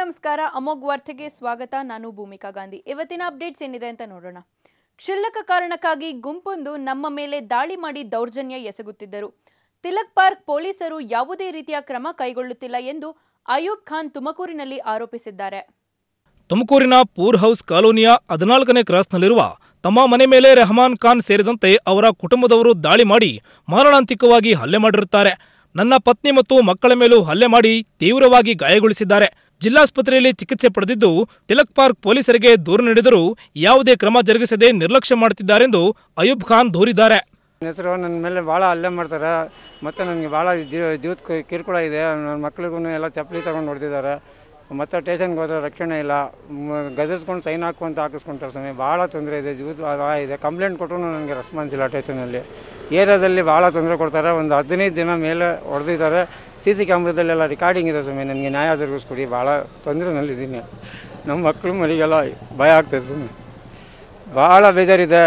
ನಮಸ್ಕಾರ ಅಮೋಘ್ ವಾರ್ತೆಗೆ ಸ್ವಾಗತ ನಾನು ಭೂಮಿಕಾ ಗಾಂಧಿ ಇವತ್ತಿನ ಅಪ್ಡೇಟ್ಸ್ ಏನಿದೆ ಅಂತ ನೋಡೋಣ ಕ್ಷುಲ್ಲಕ ಕಾರಣಕ್ಕಾಗಿ ಗುಂಪೊಂದು ನಮ್ಮ ಮೇಲೆ ದಾಳಿ ಮಾಡಿ ದೌರ್ಜನ್ಯ ಎಸಗುತ್ತಿದ್ದರು ತಿಲಕ್ ಪಾರ್ಕ್ ಪೊಲೀಸರು ಯಾವುದೇ ರೀತಿಯ ಕ್ರಮ ಕೈಗೊಳ್ಳುತ್ತಿಲ್ಲ ಎಂದು ಅಯೂಬ್ ಖಾನ್ ತುಮಕೂರಿನಲ್ಲಿ ಆರೋಪಿಸಿದ್ದಾರೆ ತುಮಕೂರಿನ ಪೂರ್ ಹೌಸ್ ಕಾಲೋನಿಯ ಹದಿನಾಲ್ಕನೇ ಕ್ರಾಸ್ನಲ್ಲಿರುವ ತಮ್ಮ ಮನೆ ಮೇಲೆ ರೆಹಮಾನ್ ಖಾನ್ ಸೇರಿದಂತೆ ಅವರ ಕುಟುಂಬದವರು ದಾಳಿ ಮಾಡಿ ಮಾರಣಾಂತಿಕವಾಗಿ ಹಲ್ಲೆ ಮಾಡಿರುತ್ತಾರೆ ನನ್ನ ಪತ್ನಿ ಮತ್ತು ಮಕ್ಕಳ ಮೇಲೂ ಹಲ್ಲೆ ಮಾಡಿ ತೀವ್ರವಾಗಿ ಗಾಯಗೊಳಿಸಿದ್ದಾರೆ ಜಿಲ್ಲಾಸ್ಪತ್ರೆಯಲ್ಲಿ ಚಿಕಿತ್ಸೆ ಪಡೆದಿದ್ದು ತಿಲಕ್ ಪಾರ್ಕ್ ಪೊಲೀಸರಿಗೆ ದೂರು ನೀಡಿದರೂ ಯಾವುದೇ ಕ್ರಮ ಜರುಗಿಸದೆ ನಿರ್ಲಕ್ಷ್ಯ ಮಾಡುತ್ತಿದ್ದಾರೆಂದು ಅಯೂಬ್ ಖಾನ್ ದೂರಿದ್ದಾರೆ ನನ್ನ ಹೆಸರು ನನ್ನ ಮೇಲೆ ಭಾಳ ಹಲ್ಲೆ ಮಾಡ್ತಾರೆ ಮತ್ತು ನನಗೆ ಭಾಳ ಜೀವ ಜೀವದ ಕಿ- ಕಿರುಕುಳ ಇದೆ ನನ್ನ ಮಕ್ಳಿಗೂ ಎಲ್ಲ ಚಪ್ಪಲಿ ತಗೊಂಡು ಹೊಡೆದಿದ್ದಾರೆ ಮತ್ತು ಸ್ಟೇಷನ್ಗೆ ಹೋದ್ರೆ ರಕ್ಷಣೆ ಇಲ್ಲ ಮ- ಗದರ್ಸ್ಕೊಂಡು ಸೈನ್ ಹಾಕು ಅಂತ ಹಾಕಿಸ್ಕೊಂತಾರೆ ಸ್ವಾಮಿ ಭಾಳ ತೊಂದರೆ ಇದೆ ಜೀವದ ಭಾಳ ಇದೆ ಕಂಪ್ಲೇಂಟ್ ಕೊಟ್ಟರು ನನಗೆ ರೆಸ್ಪಾನ್ಸ್ ಇಲ್ಲ ಸ್ಟೇಷನಲ್ಲಿ ಏರಿಯಾದಲ್ಲಿ ಭಾಳ ತೊಂದರೆ ಕೊಡ್ತಾರೆ ಒಂದು ಹದಿನೈದು ಜನ ಮೇಲೆ ಹೊಡೆದಿದ್ದಾರೆ ಸಿ ಸಿ ಕ್ಯಾಮ್ರಾದಲ್ಲೆಲ್ಲ ರಿಕಾರ್ಡಿಂಗ್ ಇದೆ ಸ್ವಾಮಿ ನನಗೆ ನ್ಯಾಯ ಒದಗಿಸ್ಕೊಡಿ ಭಾಳ ತೊಂದರೆನಲ್ಲಿದ್ದೀನಿ ನಮ್ಮ ಮಕ್ಕಳು ಮರಿಗೆಲ್ಲ ಭಯ ಆಗ್ತದೆ ಸ್ವಾಮಿ ಭಾಳ ಬೇಜಾರಿದೆ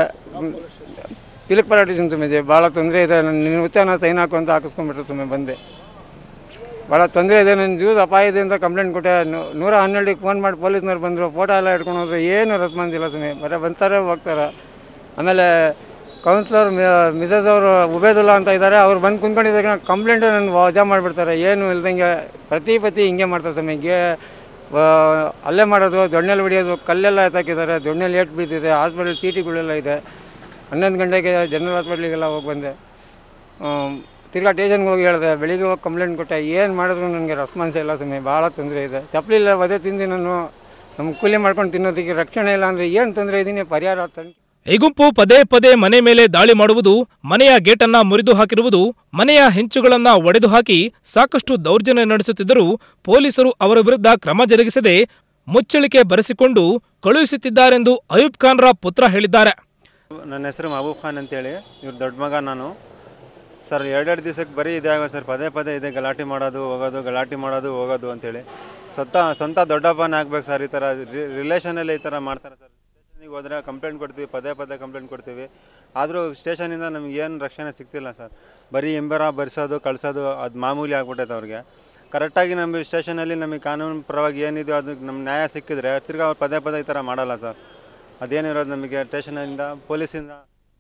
ತಿಲಕ್ ಪರಾಟಿಸನ್ ಸುಮ್ಮನೆ ಭಾಳ ತೊಂದರೆ ಇದೆ ನನ್ನ ನಿನ್ನ ಹುಚ್ಚನ ಸೈನ್ ಹಾಕು ಅಂತ ಹಾಕಿಸ್ಕೊಂಡ್ಬಿಟ್ರೆ ಸುಮ್ಮನೆ ಬಂದೆ ಭಾಳ ತೊಂದರೆ ಇದೆ ನನ್ನ ಜೀವದ ಅಪಾಯ ಇದೆ ಅಂತ ಕಂಪ್ಲೇಂಟ್ ಕೊಟ್ಟೆ ನೂ- ನೂರ ಹನ್ನೆರಡಕ್ಕೆ ಫೋನ್ ಮಾಡಿ ಪೊಲೀಸ್ನವ್ರು ಬಂದರು ಫೋಟೋ ಎಲ್ಲ ಇಟ್ಕೊಂಡು ಹೋದ್ರೆ ಏನು ರೆಸ್ಪಾನ್ಸ್ ಇಲ್ಲ ಸುಮ್ಮನೆ ಬರೀ ಬರ್ತಾರೆ ಹೋಗ್ತಾರೆ ಆಮೇಲೆ ಕೌನ್ಸಿಲರ್ ಮಿಸಸ್ ಅವರು ಉಬೇದುಲ್ಲಾ ಅಂತ ಇದ್ದಾರೆ ಅವ್ರು ಬಂದು ಕುಂತ್ಕೊಂಡಿದ್ದಾಗ ಕಂಪ್ಲೇಂಟ್ ನನ್ನ ವಜಾ ಮಾಡಿಬಿಡ್ತಾರೆ ಏನು ಇಲ್ದಂಗೆ ಪ್ರತಿ ಪತಿ ಹಿಂಗೆ ಮಾಡ್ತಾರೆ ಸ್ವಾಮಿ ಗೆ ಆ, ಅಲ್ಲೇ ಮಾಡೋದು ದೊಣ್ಣೆಲ್ಲಿ ಹೊಡಿಯೋದು ಕಲ್ಲೆಲ್ಲ ಎತ್ತಾಕಿದ್ದಾರೆ ದೊಣ್ಣೆಲ್ಲಿ ಏಟ್ ಬಿದ್ದಿದೆ ಹಾಸ್ಪಿಟಲ್ ಸೀಟಿಗಳೆಲ್ಲ ಇದೆ ಹನ್ನೊಂದು ಗಂಟೆಗೆ ಜನರಲ್ ಹಾಸ್ಪಿಟ್ಲಿಗೆಲ್ಲ ಹೋಗಿ ಬಂದೆ ಆಮ್, ತಿರ್ಗಾ ಸ್ಟೇಷನ್ಗೆ ಹೋಗಿ ಹೇಳಿದೆ ಬೆಳಿಗ್ಗೆ ಹೋಗಿ ಕಂಪ್ಲೇಂಟ್ ಕೊಟ್ಟೆ ಏನು ಮಾಡಿದ್ರು ನನಗೆ ರೆಸ್ಪಾನ್ಸ್ ಇಲ್ಲ ಸುಮ್ಮನೆ ಭಾಳ ತೊಂದರೆ ಇದೆ ಚಪ್ಪಲಿ ಇಲ್ಲ ಒದೆ ತಿಂದು ನಾನು ನಮ್ಮ ಕೂಲಿ ಮಾಡ್ಕೊಂಡು ತಿನ್ನೋದಕ್ಕೆ ರಕ್ಷಣೆ ಇಲ್ಲ ಅಂದರೆ ಏನು ತೊಂದರೆ ಇದ್ದೀನಿ ಪರಿಹಾರ ತಂದು ಈ ಗುಂಪು ಪದೇ ಪದೇ ಮನೆ ಮೇಲೆ ದಾಳಿ ಮಾಡುವುದು ಮನೆಯ ಗೇಟನ್ನ ಮುರಿದು ಹಾಕಿರುವುದು ಮನೆಯ ಹೆಂಚುಗಳನ್ನ ಒಡೆದು ಹಾಕಿ ಸಾಕಷ್ಟು ದೌರ್ಜನ್ಯ ನಡೆಸುತ್ತಿದ್ದರೂ ಪೊಲೀಸರು ಅವರ ವಿರುದ್ಧ ಕ್ರಮ ಜರುಗಿಸದೆ ಮುಚ್ಚಳಿಕೆ ಬರೆಸಿಕೊಂಡು ಕಳುಹಿಸುತ್ತಿದ್ದಾರೆಂದು ಅಯೂಬ್ ಖಾನ್ರ ಪುತ್ರ ಹೇಳಿದ್ದಾರೆ ನನ್ನ ಹೆಸರು ಮಹಬೂಬ್ ಖಾನ್ ಅಂತೇಳಿ ಇವ್ರ ದೊಡ್ಡ ಮಗ ನಾನು ಸರ್ ಎರಡೆರಡು ದಿವಸಕ್ಕೆ ಬರೀ ಇದೇ ಆಗೋ ಸರ್ ಪದೇ ಪದೇ ಇದೆ ಗಲಾಟೆ ಮಾಡೋದು ಹೋಗೋದು ಗಲಾಟೆ ಮಾಡೋದು ಹೋಗೋದು ಅಂತೇಳಿ ಸ್ವಂತ ಸ್ವಂತ ದೊಡ್ಡಪ್ಪನೇ ಆಗ್ಬೇಕು ಸರ್ ಈ ಥರ ರಿಲೇಷನಲ್ಲಿ ಈ ಥರ ಮಾಡ್ತಾರೆ ಸರ್ ಸ್ಟೇಷನಿಗೆ ಹೋದರೆ ಕಂಪ್ಲೇಂಟ್ ಕೊಡ್ತೀವಿ ಪದೇ ಪದೇ ಕಂಪ್ಲೇಂಟ್ ಕೊಡ್ತೀವಿ ಆದರೂ ಸ್ಟೇಷನಿಂದ ನಮ್ಗೆ ಏನು ರಕ್ಷಣೆ ಸಿಗ್ತಿಲ್ಲ ಸರ್ ಬರೀ ಎಂಬರ ಬರ್ಸೋದು ಕಳ್ಸೋದು ಅದು ಮಾಮೂಲಿ ಆಗ್ಬಿಟ್ಟೈತೆ ಅವ್ರಿಗೆ ಕರೆಕ್ಟಾಗಿ ನಮಗೆ ಸ್ಟೇಷನಲ್ಲಿ ನಮಗೆ ಕಾನೂನು ಪರವಾಗಿ ಏನಿದೆಯೋ ಅದು ನಮ್ಮ ನ್ಯಾಯ ಸಿಕ್ಕಿದ್ರೆ ತಿರ್ಗಾ ಅವ್ರು ಪದೇ ಪದೇ ಈ ಥರ ಮಾಡಲ್ಲ ಸರ್ ಅದೇನಿರೋದು ನಮಗೆ ಸ್ಟೇಷನಿಂದ ಪೊಲೀಸಿಂದ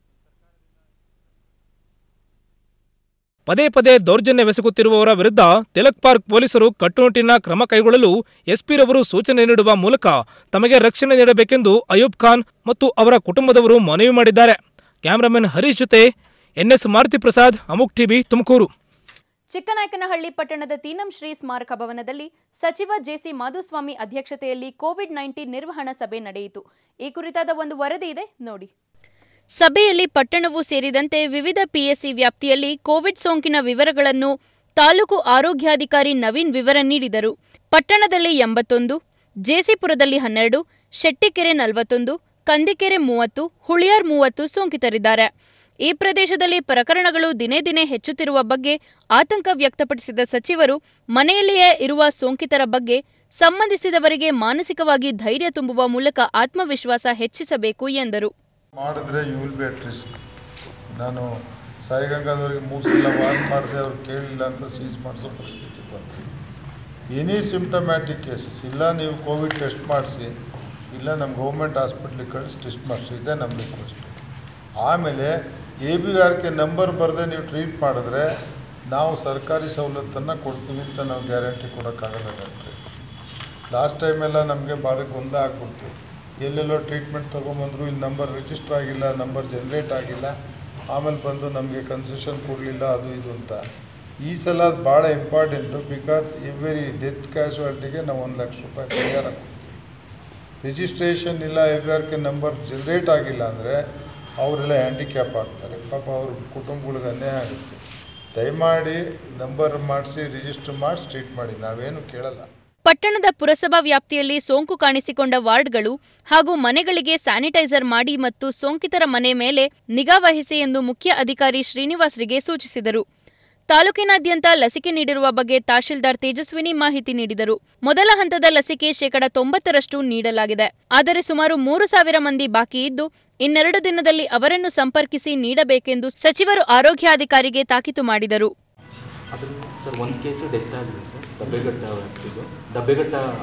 ಪದೇ ಪದೇ ದೌರ್ಜನ್ಯವೆಸಗುತ್ತಿರುವವರ ವಿರುದ್ಧ ತಿಲಕ್ ಪಾರ್ಕ್ ಪೊಲೀಸರು ಕಟ್ಟುನಿಟ್ಟಿನ ಕ್ರಮ ಕೈಗೊಳ್ಳಲು ಎಸ್ಪಿರವರು ಸೂಚನೆ ನೀಡುವ ಮೂಲಕ ತಮಗೆ ರಕ್ಷಣೆ ನೀಡಬೇಕೆಂದು ಅಯೂಬ್ ಖಾನ್ ಮತ್ತು ಅವರ ಕುಟುಂಬದವರು ಮನವಿ ಮಾಡಿದ್ದಾರೆ ಕ್ಯಾಮರಾಮನ್ ಹರೀಶ್ ಜೊತೆ ಎನ್ಎಸ್ ಮಾರುತಿ ಪ್ರಸಾದ್ ಅಮುಕ್ ಟಿವಿ ತುಮಕೂರು ಚಿಕ್ಕನಾಯಕನಹಳ್ಳಿ ಪಟ್ಟಣದ ತೀನಂ ಶ್ರೀ ಸ್ಮಾರಕ ಭವನದಲ್ಲಿ ಸಚಿವ ಜೆಸಿ ಮಾಧುಸ್ವಾಮಿ ಅಧ್ಯಕ್ಷತೆಯಲ್ಲಿ ಕೋವಿಡ್ ನೈನ್ಟೀನ್ ನಿರ್ವಹಣಾ ಸಭೆ ನಡೆಯಿತು ಈ ಕುರಿತಾದ ಒಂದು ವರದಿ ಇದೆ ನೋಡಿ ಸಭೆಯಲ್ಲಿ ಪಟ್ಟಣವು ಸೇರಿದಂತೆ ವಿವಿಧ ಪಿಎಸ್ಸಿ ವ್ಯಾಪ್ತಿಯಲ್ಲಿ ಕೋವಿಡ್ ಸೋಂಕಿನ ವಿವರಗಳನ್ನು ತಾಲೂಕು ಆರೋಗ್ಯಾಧಿಕಾರಿ ನವೀನ್ ವಿವರ ನೀಡಿದರು ಪಟ್ಟಣದಲ್ಲಿ ಎಂಬತ್ತೊಂದು ಜೇಸಿಪುರದಲ್ಲಿ ಹನ್ನೆರಡು ಶೆಟ್ಟಿಕೆರೆ ನಲವತ್ತೊಂದು ಕಂದಿಕೆರೆ ಮೂವತ್ತು ಹುಳಿಯಾರ್ ಮೂವತ್ತು ಸೋಂಕಿತರಿದ್ದಾರೆ ಈ ಪ್ರದೇಶದಲ್ಲಿ ಪ್ರಕರಣಗಳು ದಿನೇ ದಿನೇ ಹೆಚ್ಚುತ್ತಿರುವ ಬಗ್ಗೆ ಆತಂಕ ವ್ಯಕ್ತಪಡಿಸಿದ ಸಚಿವರು ಮನೆಯಲ್ಲಿಯೇ ಇರುವ ಸೋಂಕಿತರ ಬಗ್ಗೆ ಸಂಬಂಧಿಸಿದವರಿಗೆ ಮಾನಸಿಕವಾಗಿ ಧೈರ್ಯ ತುಂಬುವ ಮೂಲಕ ಆತ್ಮವಿಶ್ವಾಸ ಹೆಚ್ಚಿಸಬೇಕು ಎಂದರು ಮಾಡಿದ್ರೆ you will be at risk ನಾನು ಸಾಯಿಗಂಗಾದವರಿಗೆ ಮೂರು ಸಲ ವಾರ್ನ್ ಮಾಡಿದೆ ಅವ್ರು ಕೇಳಲಿಲ್ಲ ಅಂತ ಸೀಸ್ ಮಾಡಿಸೋ ಪರಿಸ್ಥಿತಿ ಬಂತು ಎನಿ ಸಿಮ್ಟಮ್ಯಾಟಿಕ್ ಕೇಸಸ್ ಇಲ್ಲ ನೀವು ಕೋವಿಡ್ ಟೆಸ್ಟ್ ಮಾಡಿಸಿ ಇಲ್ಲ ನಮ್ಮ ಗೌರ್ಮೆಂಟ್ ಹಾಸ್ಪಿಟ್ಲಿಗೆ ಕಳಿಸಿ ಟೆಸ್ಟ್ ಮಾಡಿಸಿ ಇದೇ ನಮ್ಮ ರಿಕ್ವೆಸ್ಟ್ ಆಮೇಲೆ A B R K number ಬರದೆ ನೀವು ಟ್ರೀಟ್ ಮಾಡಿದ್ರೆ ನಾವು ಸರ್ಕಾರಿ ಸವಲತ್ತನ್ನು ಕೊಡ್ತೀವಿ ಅಂತ ನಾವು ಗ್ಯಾರಂಟಿ ಕೊಡೋಕ್ಕಾಗಲ್ಲ ಡಾಕ್ಟ್ರೆ ಲಾಸ್ಟ್ ಟೈಮೆಲ್ಲ ನಮಗೆ ಭಾಳ ಗೊಂದಲ ಆಗ್ಬಿಡ್ತು ಎಲ್ಲೆಲ್ಲೋ ಟ್ರೀಟ್ಮೆಂಟ್ ತೊಗೊಂಬಂದ್ರು ಇಲ್ಲಿ ನಂಬರ್ ರಿಜಿಸ್ಟರ್ ಆಗಿಲ್ಲ ನಂಬರ್ ಜನ್ರೇಟ್ ಆಗಿಲ್ಲ ಆಮೇಲೆ ಬಂದು ನಮಗೆ ಕನ್ಸೆಷನ್ ಕೊಡಲಿಲ್ಲ ಅದು ಇದು ಅಂತ ಈ ಸಲ ಅದು ಭಾಳ ಇಂಪಾರ್ಟೆಂಟು ಬಿಕಾಸ್ ಎವ್ರಿ ಡೆತ್ ಕ್ಯಾಶುಯಾಲಿಟಿಗೆ ನಾವು ಒಂದು ಲಕ್ಷ ರೂಪಾಯಿ ಪರಿಹಾರ ರಿಜಿಸ್ಟ್ರೇಷನ್ ಇಲ್ಲ F R K number generate ಆಗಿಲ್ಲ ಅಂದರೆ ಅವರೆಲ್ಲ ಹ್ಯಾಂಡಿಕ್ಯಾಪ್ ಆಗ್ತಾರೆ ಪಾಪ ಅವ್ರ ಕುಟುಂಬಗಳಿಗೆ ಅನ್ಯಾಯ ಆಗುತ್ತೆ ದಯಮಾಡಿ ನಂಬರ್ ಮಾಡಿಸಿ ರಿಜಿಸ್ಟರ್ ಮಾಡಿಸಿ ಟ್ರೀಟ್ ಮಾಡಿ ನಾವೇನು ಕೇಳಲ್ಲ ಪಟ್ಟಣದ ಪುರಸಭಾ ವ್ಯಾಪ್ತಿಯಲ್ಲಿ ಸೋಂಕು ಕಾಣಿಸಿಕೊಂಡ ವಾರ್ಡ್ಗಳು ಹಾಗೂ ಮನೆಗಳಿಗೆ ಸ್ಯಾನಿಟೈಸರ್ ಮಾಡಿ ಮತ್ತು ಸೋಂಕಿತರ ಮನೆ ಮೇಲೆ ನಿಗಾ ವಹಿಸಿ ಎಂದು ಮುಖ್ಯ ಅಧಿಕಾರಿ ಶ್ರೀನಿವಾಸ್ರಿಗೆ ಸೂಚಿಸಿದರು ತಾಲೂಕಿನಾದ್ಯಂತ ಲಸಿಕೆ ನೀಡಿರುವ ಬಗ್ಗೆ ತಹಶೀಲ್ದಾರ್ ತೇಜಸ್ವಿನಿ ಮಾಹಿತಿ ನೀಡಿದರು ಮೊದಲ ಹಂತದ ಲಸಿಕೆ ಶೇಕಡ ತೊಂಬತ್ತರಷ್ಟು ನೀಡಲಾಗಿದೆ ಆದರೆ ಸುಮಾರು ಮೂರು ಸಾವಿರ ಮಂದಿ ಬಾಕಿ ಇದ್ದು ಇನ್ನೆರಡು ದಿನದಲ್ಲಿ ಅವರನ್ನು ಸಂಪರ್ಕಿಸಿ ನೀಡಬೇಕೆಂದು ಸಚಿವರು ಆರೋಗ್ಯಾಧಿಕಾರಿಗೆ ತಾಕೀತು ಮಾಡಿದರು ಅದ್ರ ಸರ್ ಒಂದು ಕೇಸು ಡೆತ್ ಆಗಿದೆ ಸರ್ ದಬ್ಬೆಘಟ್ಟ ಇದು ದಬ್ಬೆಘಟ್ಟ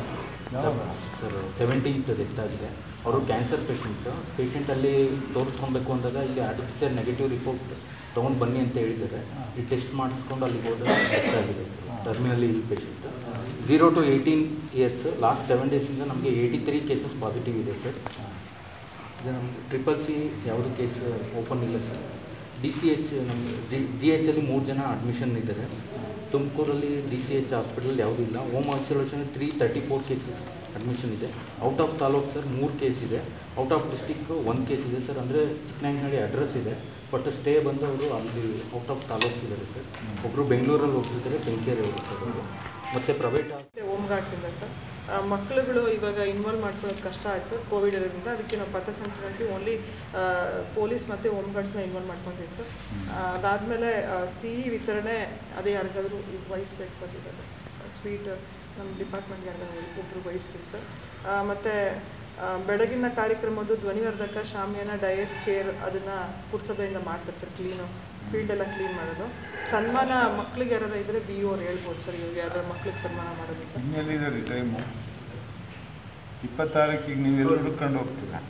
ಸರ್ ಸೆವೆಂಟೀನ್ತ್ ಡೆತ್ ಆಗಿದೆ ಅವರು ಕ್ಯಾನ್ಸರ್ ಪೇಷಂಟು ಪೇಷಂಟಲ್ಲಿ ತೋರಿಸ್ಕೊಬೇಕು ಅಂದಾಗ ಇಲ್ಲಿ ಆರ್ಟಿಫಿಷಿಯಲ್ ನೆಗೆಟಿವ್ ರಿಪೋರ್ಟ್ ತೊಗೊಂಡು ಬನ್ನಿ ಅಂತ ಹೇಳಿದ್ದಾರೆ ಈ ಟೆಸ್ಟ್ ಮಾಡಿಸ್ಕೊಂಡು ಅಲ್ಲಿಗೆ ಹೋದ್ರೆ ಡೆತ್ ಆಗಿದೆ ಸರ್ ಟರ್ಮಿನಲ್ಲಿ ill patient zero to eighteen years last seven ಡೇಸಿಂದ ನಮಗೆ ಏಯ್ಟಿ ತ್ರೀ ಕೇಸಸ್ ಪಾಸಿಟಿವ್ ಇದೆ ಸರ್ ಇದು ನಮಗೆ ಟ್ರಿಪಲ್ ಸಿ ಯಾವುದು ಕೇಸ್ ಓಪನ್ ಇಲ್ಲ ಸರ್ ಡಿ ಸಿ ಎಚ್ ನಮಗೆ ಜಿ ಜಿ ಎಚಲ್ಲಿ ಮೂರು ಜನ ಅಡ್ಮಿಷನ್ ಇದ್ದಾರೆ ತುಮಕೂರಲ್ಲಿ ಡಿ ಸಿ ಎಚ್ ಹಾಸ್ಪಿಟಲ್ ಯಾವುದೂ ಇಲ್ಲ home isolation three thirty four cases admission ಇದೆ ಔಟ್ ಆಫ್ ತಾಲೂಕು ಸರ್ ಮೂರು ಕೇಸ್ ಇದೆ ಔಟ್ ಆಫ್ ಡಿಸ್ಟಿಕ್ ಒಂದು ಕೇಸ್ ಇದೆ ಸರ್ ಅಂದರೆ ಚಿಕ್ಕನಾಯಕನಹಳ್ಳಿ ಅಡ್ರೆಸ್ ಇದೆ ಬಟ್ ಸ್ಟೇ ಬಂದು ಅವರು ಅಲ್ಲಿ ಔಟ್ ಆಫ್ ತಾಲೂಕು ಇದ್ದಾರೆ ಸರ್ ಒಬ್ಬರು ಬೆಂಗಳೂರಲ್ಲಿ ಹೋಗ್ತಿದ್ದಾರೆ ಬೆಂಕೇರಿ ಅವರು ಸರ್ ಅವರು ಮತ್ತು ಪ್ರೈವೇಟ್ ಹೋಮ್ ಗಾರ್ಡ್ಸಿಂದ ಸರ್ ಆ, ಮಕ್ಕಳುಗಳು ಇವಾಗ ಇನ್ವಾಲ್ವ್ ಮಾಡ್ಕೊಳ್ಳೋದು ಕಷ್ಟ ಆಯಿತು ಕೋವಿಡ್ ಇರೋದ್ರಿಂದ ಅದಕ್ಕೆ ನಾವು ಪಥಸಂಚಲನಕ್ಕೆ ಓನ್ಲಿ ಪೊಲೀಸ್ ಮತ್ತು ಹೋಮ್ ಗಾರ್ಡ್ಸ್ನ ಇನ್ವಾಲ್ವ್ ಮಾಡ್ಕೊತೀವಿ ಸರ್ ಅದಾದಮೇಲೆ ಸಿಹಿ ವಿತರಣೆ ಅದೇ ಯಾರಿಗಾದರೂ ವಹಿಸ್ಬೇಕು ಸರ್ ಇವಾಗ ಸ್ವೀಟ್ ನಮ್ಮ ಡಿಪಾರ್ಟ್ಮೆಂಟ್ಗೆ ಯಾರಿಗಾದ್ರು ಒಬ್ಬರು ವಹಿಸ್ತೀವಿ ಸರ್ ಮತ್ತು ಬೆಳಗಿನ ಕಾರ್ಯಕ್ರಮದ್ದು ಧ್ವನಿವರ್ಧಕ ಶಾಮಿಯಾನ ಡಯಸ್ ಚೇರ್ ಅದನ್ನು ಪುರಸಭೆಯಿಂದ ಮಾಡ್ತಾರೆ ಸರ್ ಕ್ಲೀನು ಫೀಲ್ಡ್ ಎಲ್ಲ ಕ್ಲೀನ್ ಮಾಡೋದು ಸನ್ಮಾನ ಮಕ್ಳಿಗೆ ಯಾರು ಇದ್ದರೆ ಬಿ ಅವ್ರು ಹೇಳ್ಬೋದು ಸರ್ ಇವಾಗ ಯಾವ್ದಾರು ಮಕ್ಳಿಗೆ ಸನ್ಮಾನ ಮಾಡೋದಕ್ಕೆ ಇನ್ನೆಲ್ಲಿದೆ ರೀ ಟೈಮು ಇಪ್ಪತ್ತಾರಕ್ಕಿಗೆ ನೀವೆಲ್ಲ ಹುಡ್ಕೊಂಡು ಹೋಗ್ತೀರಾ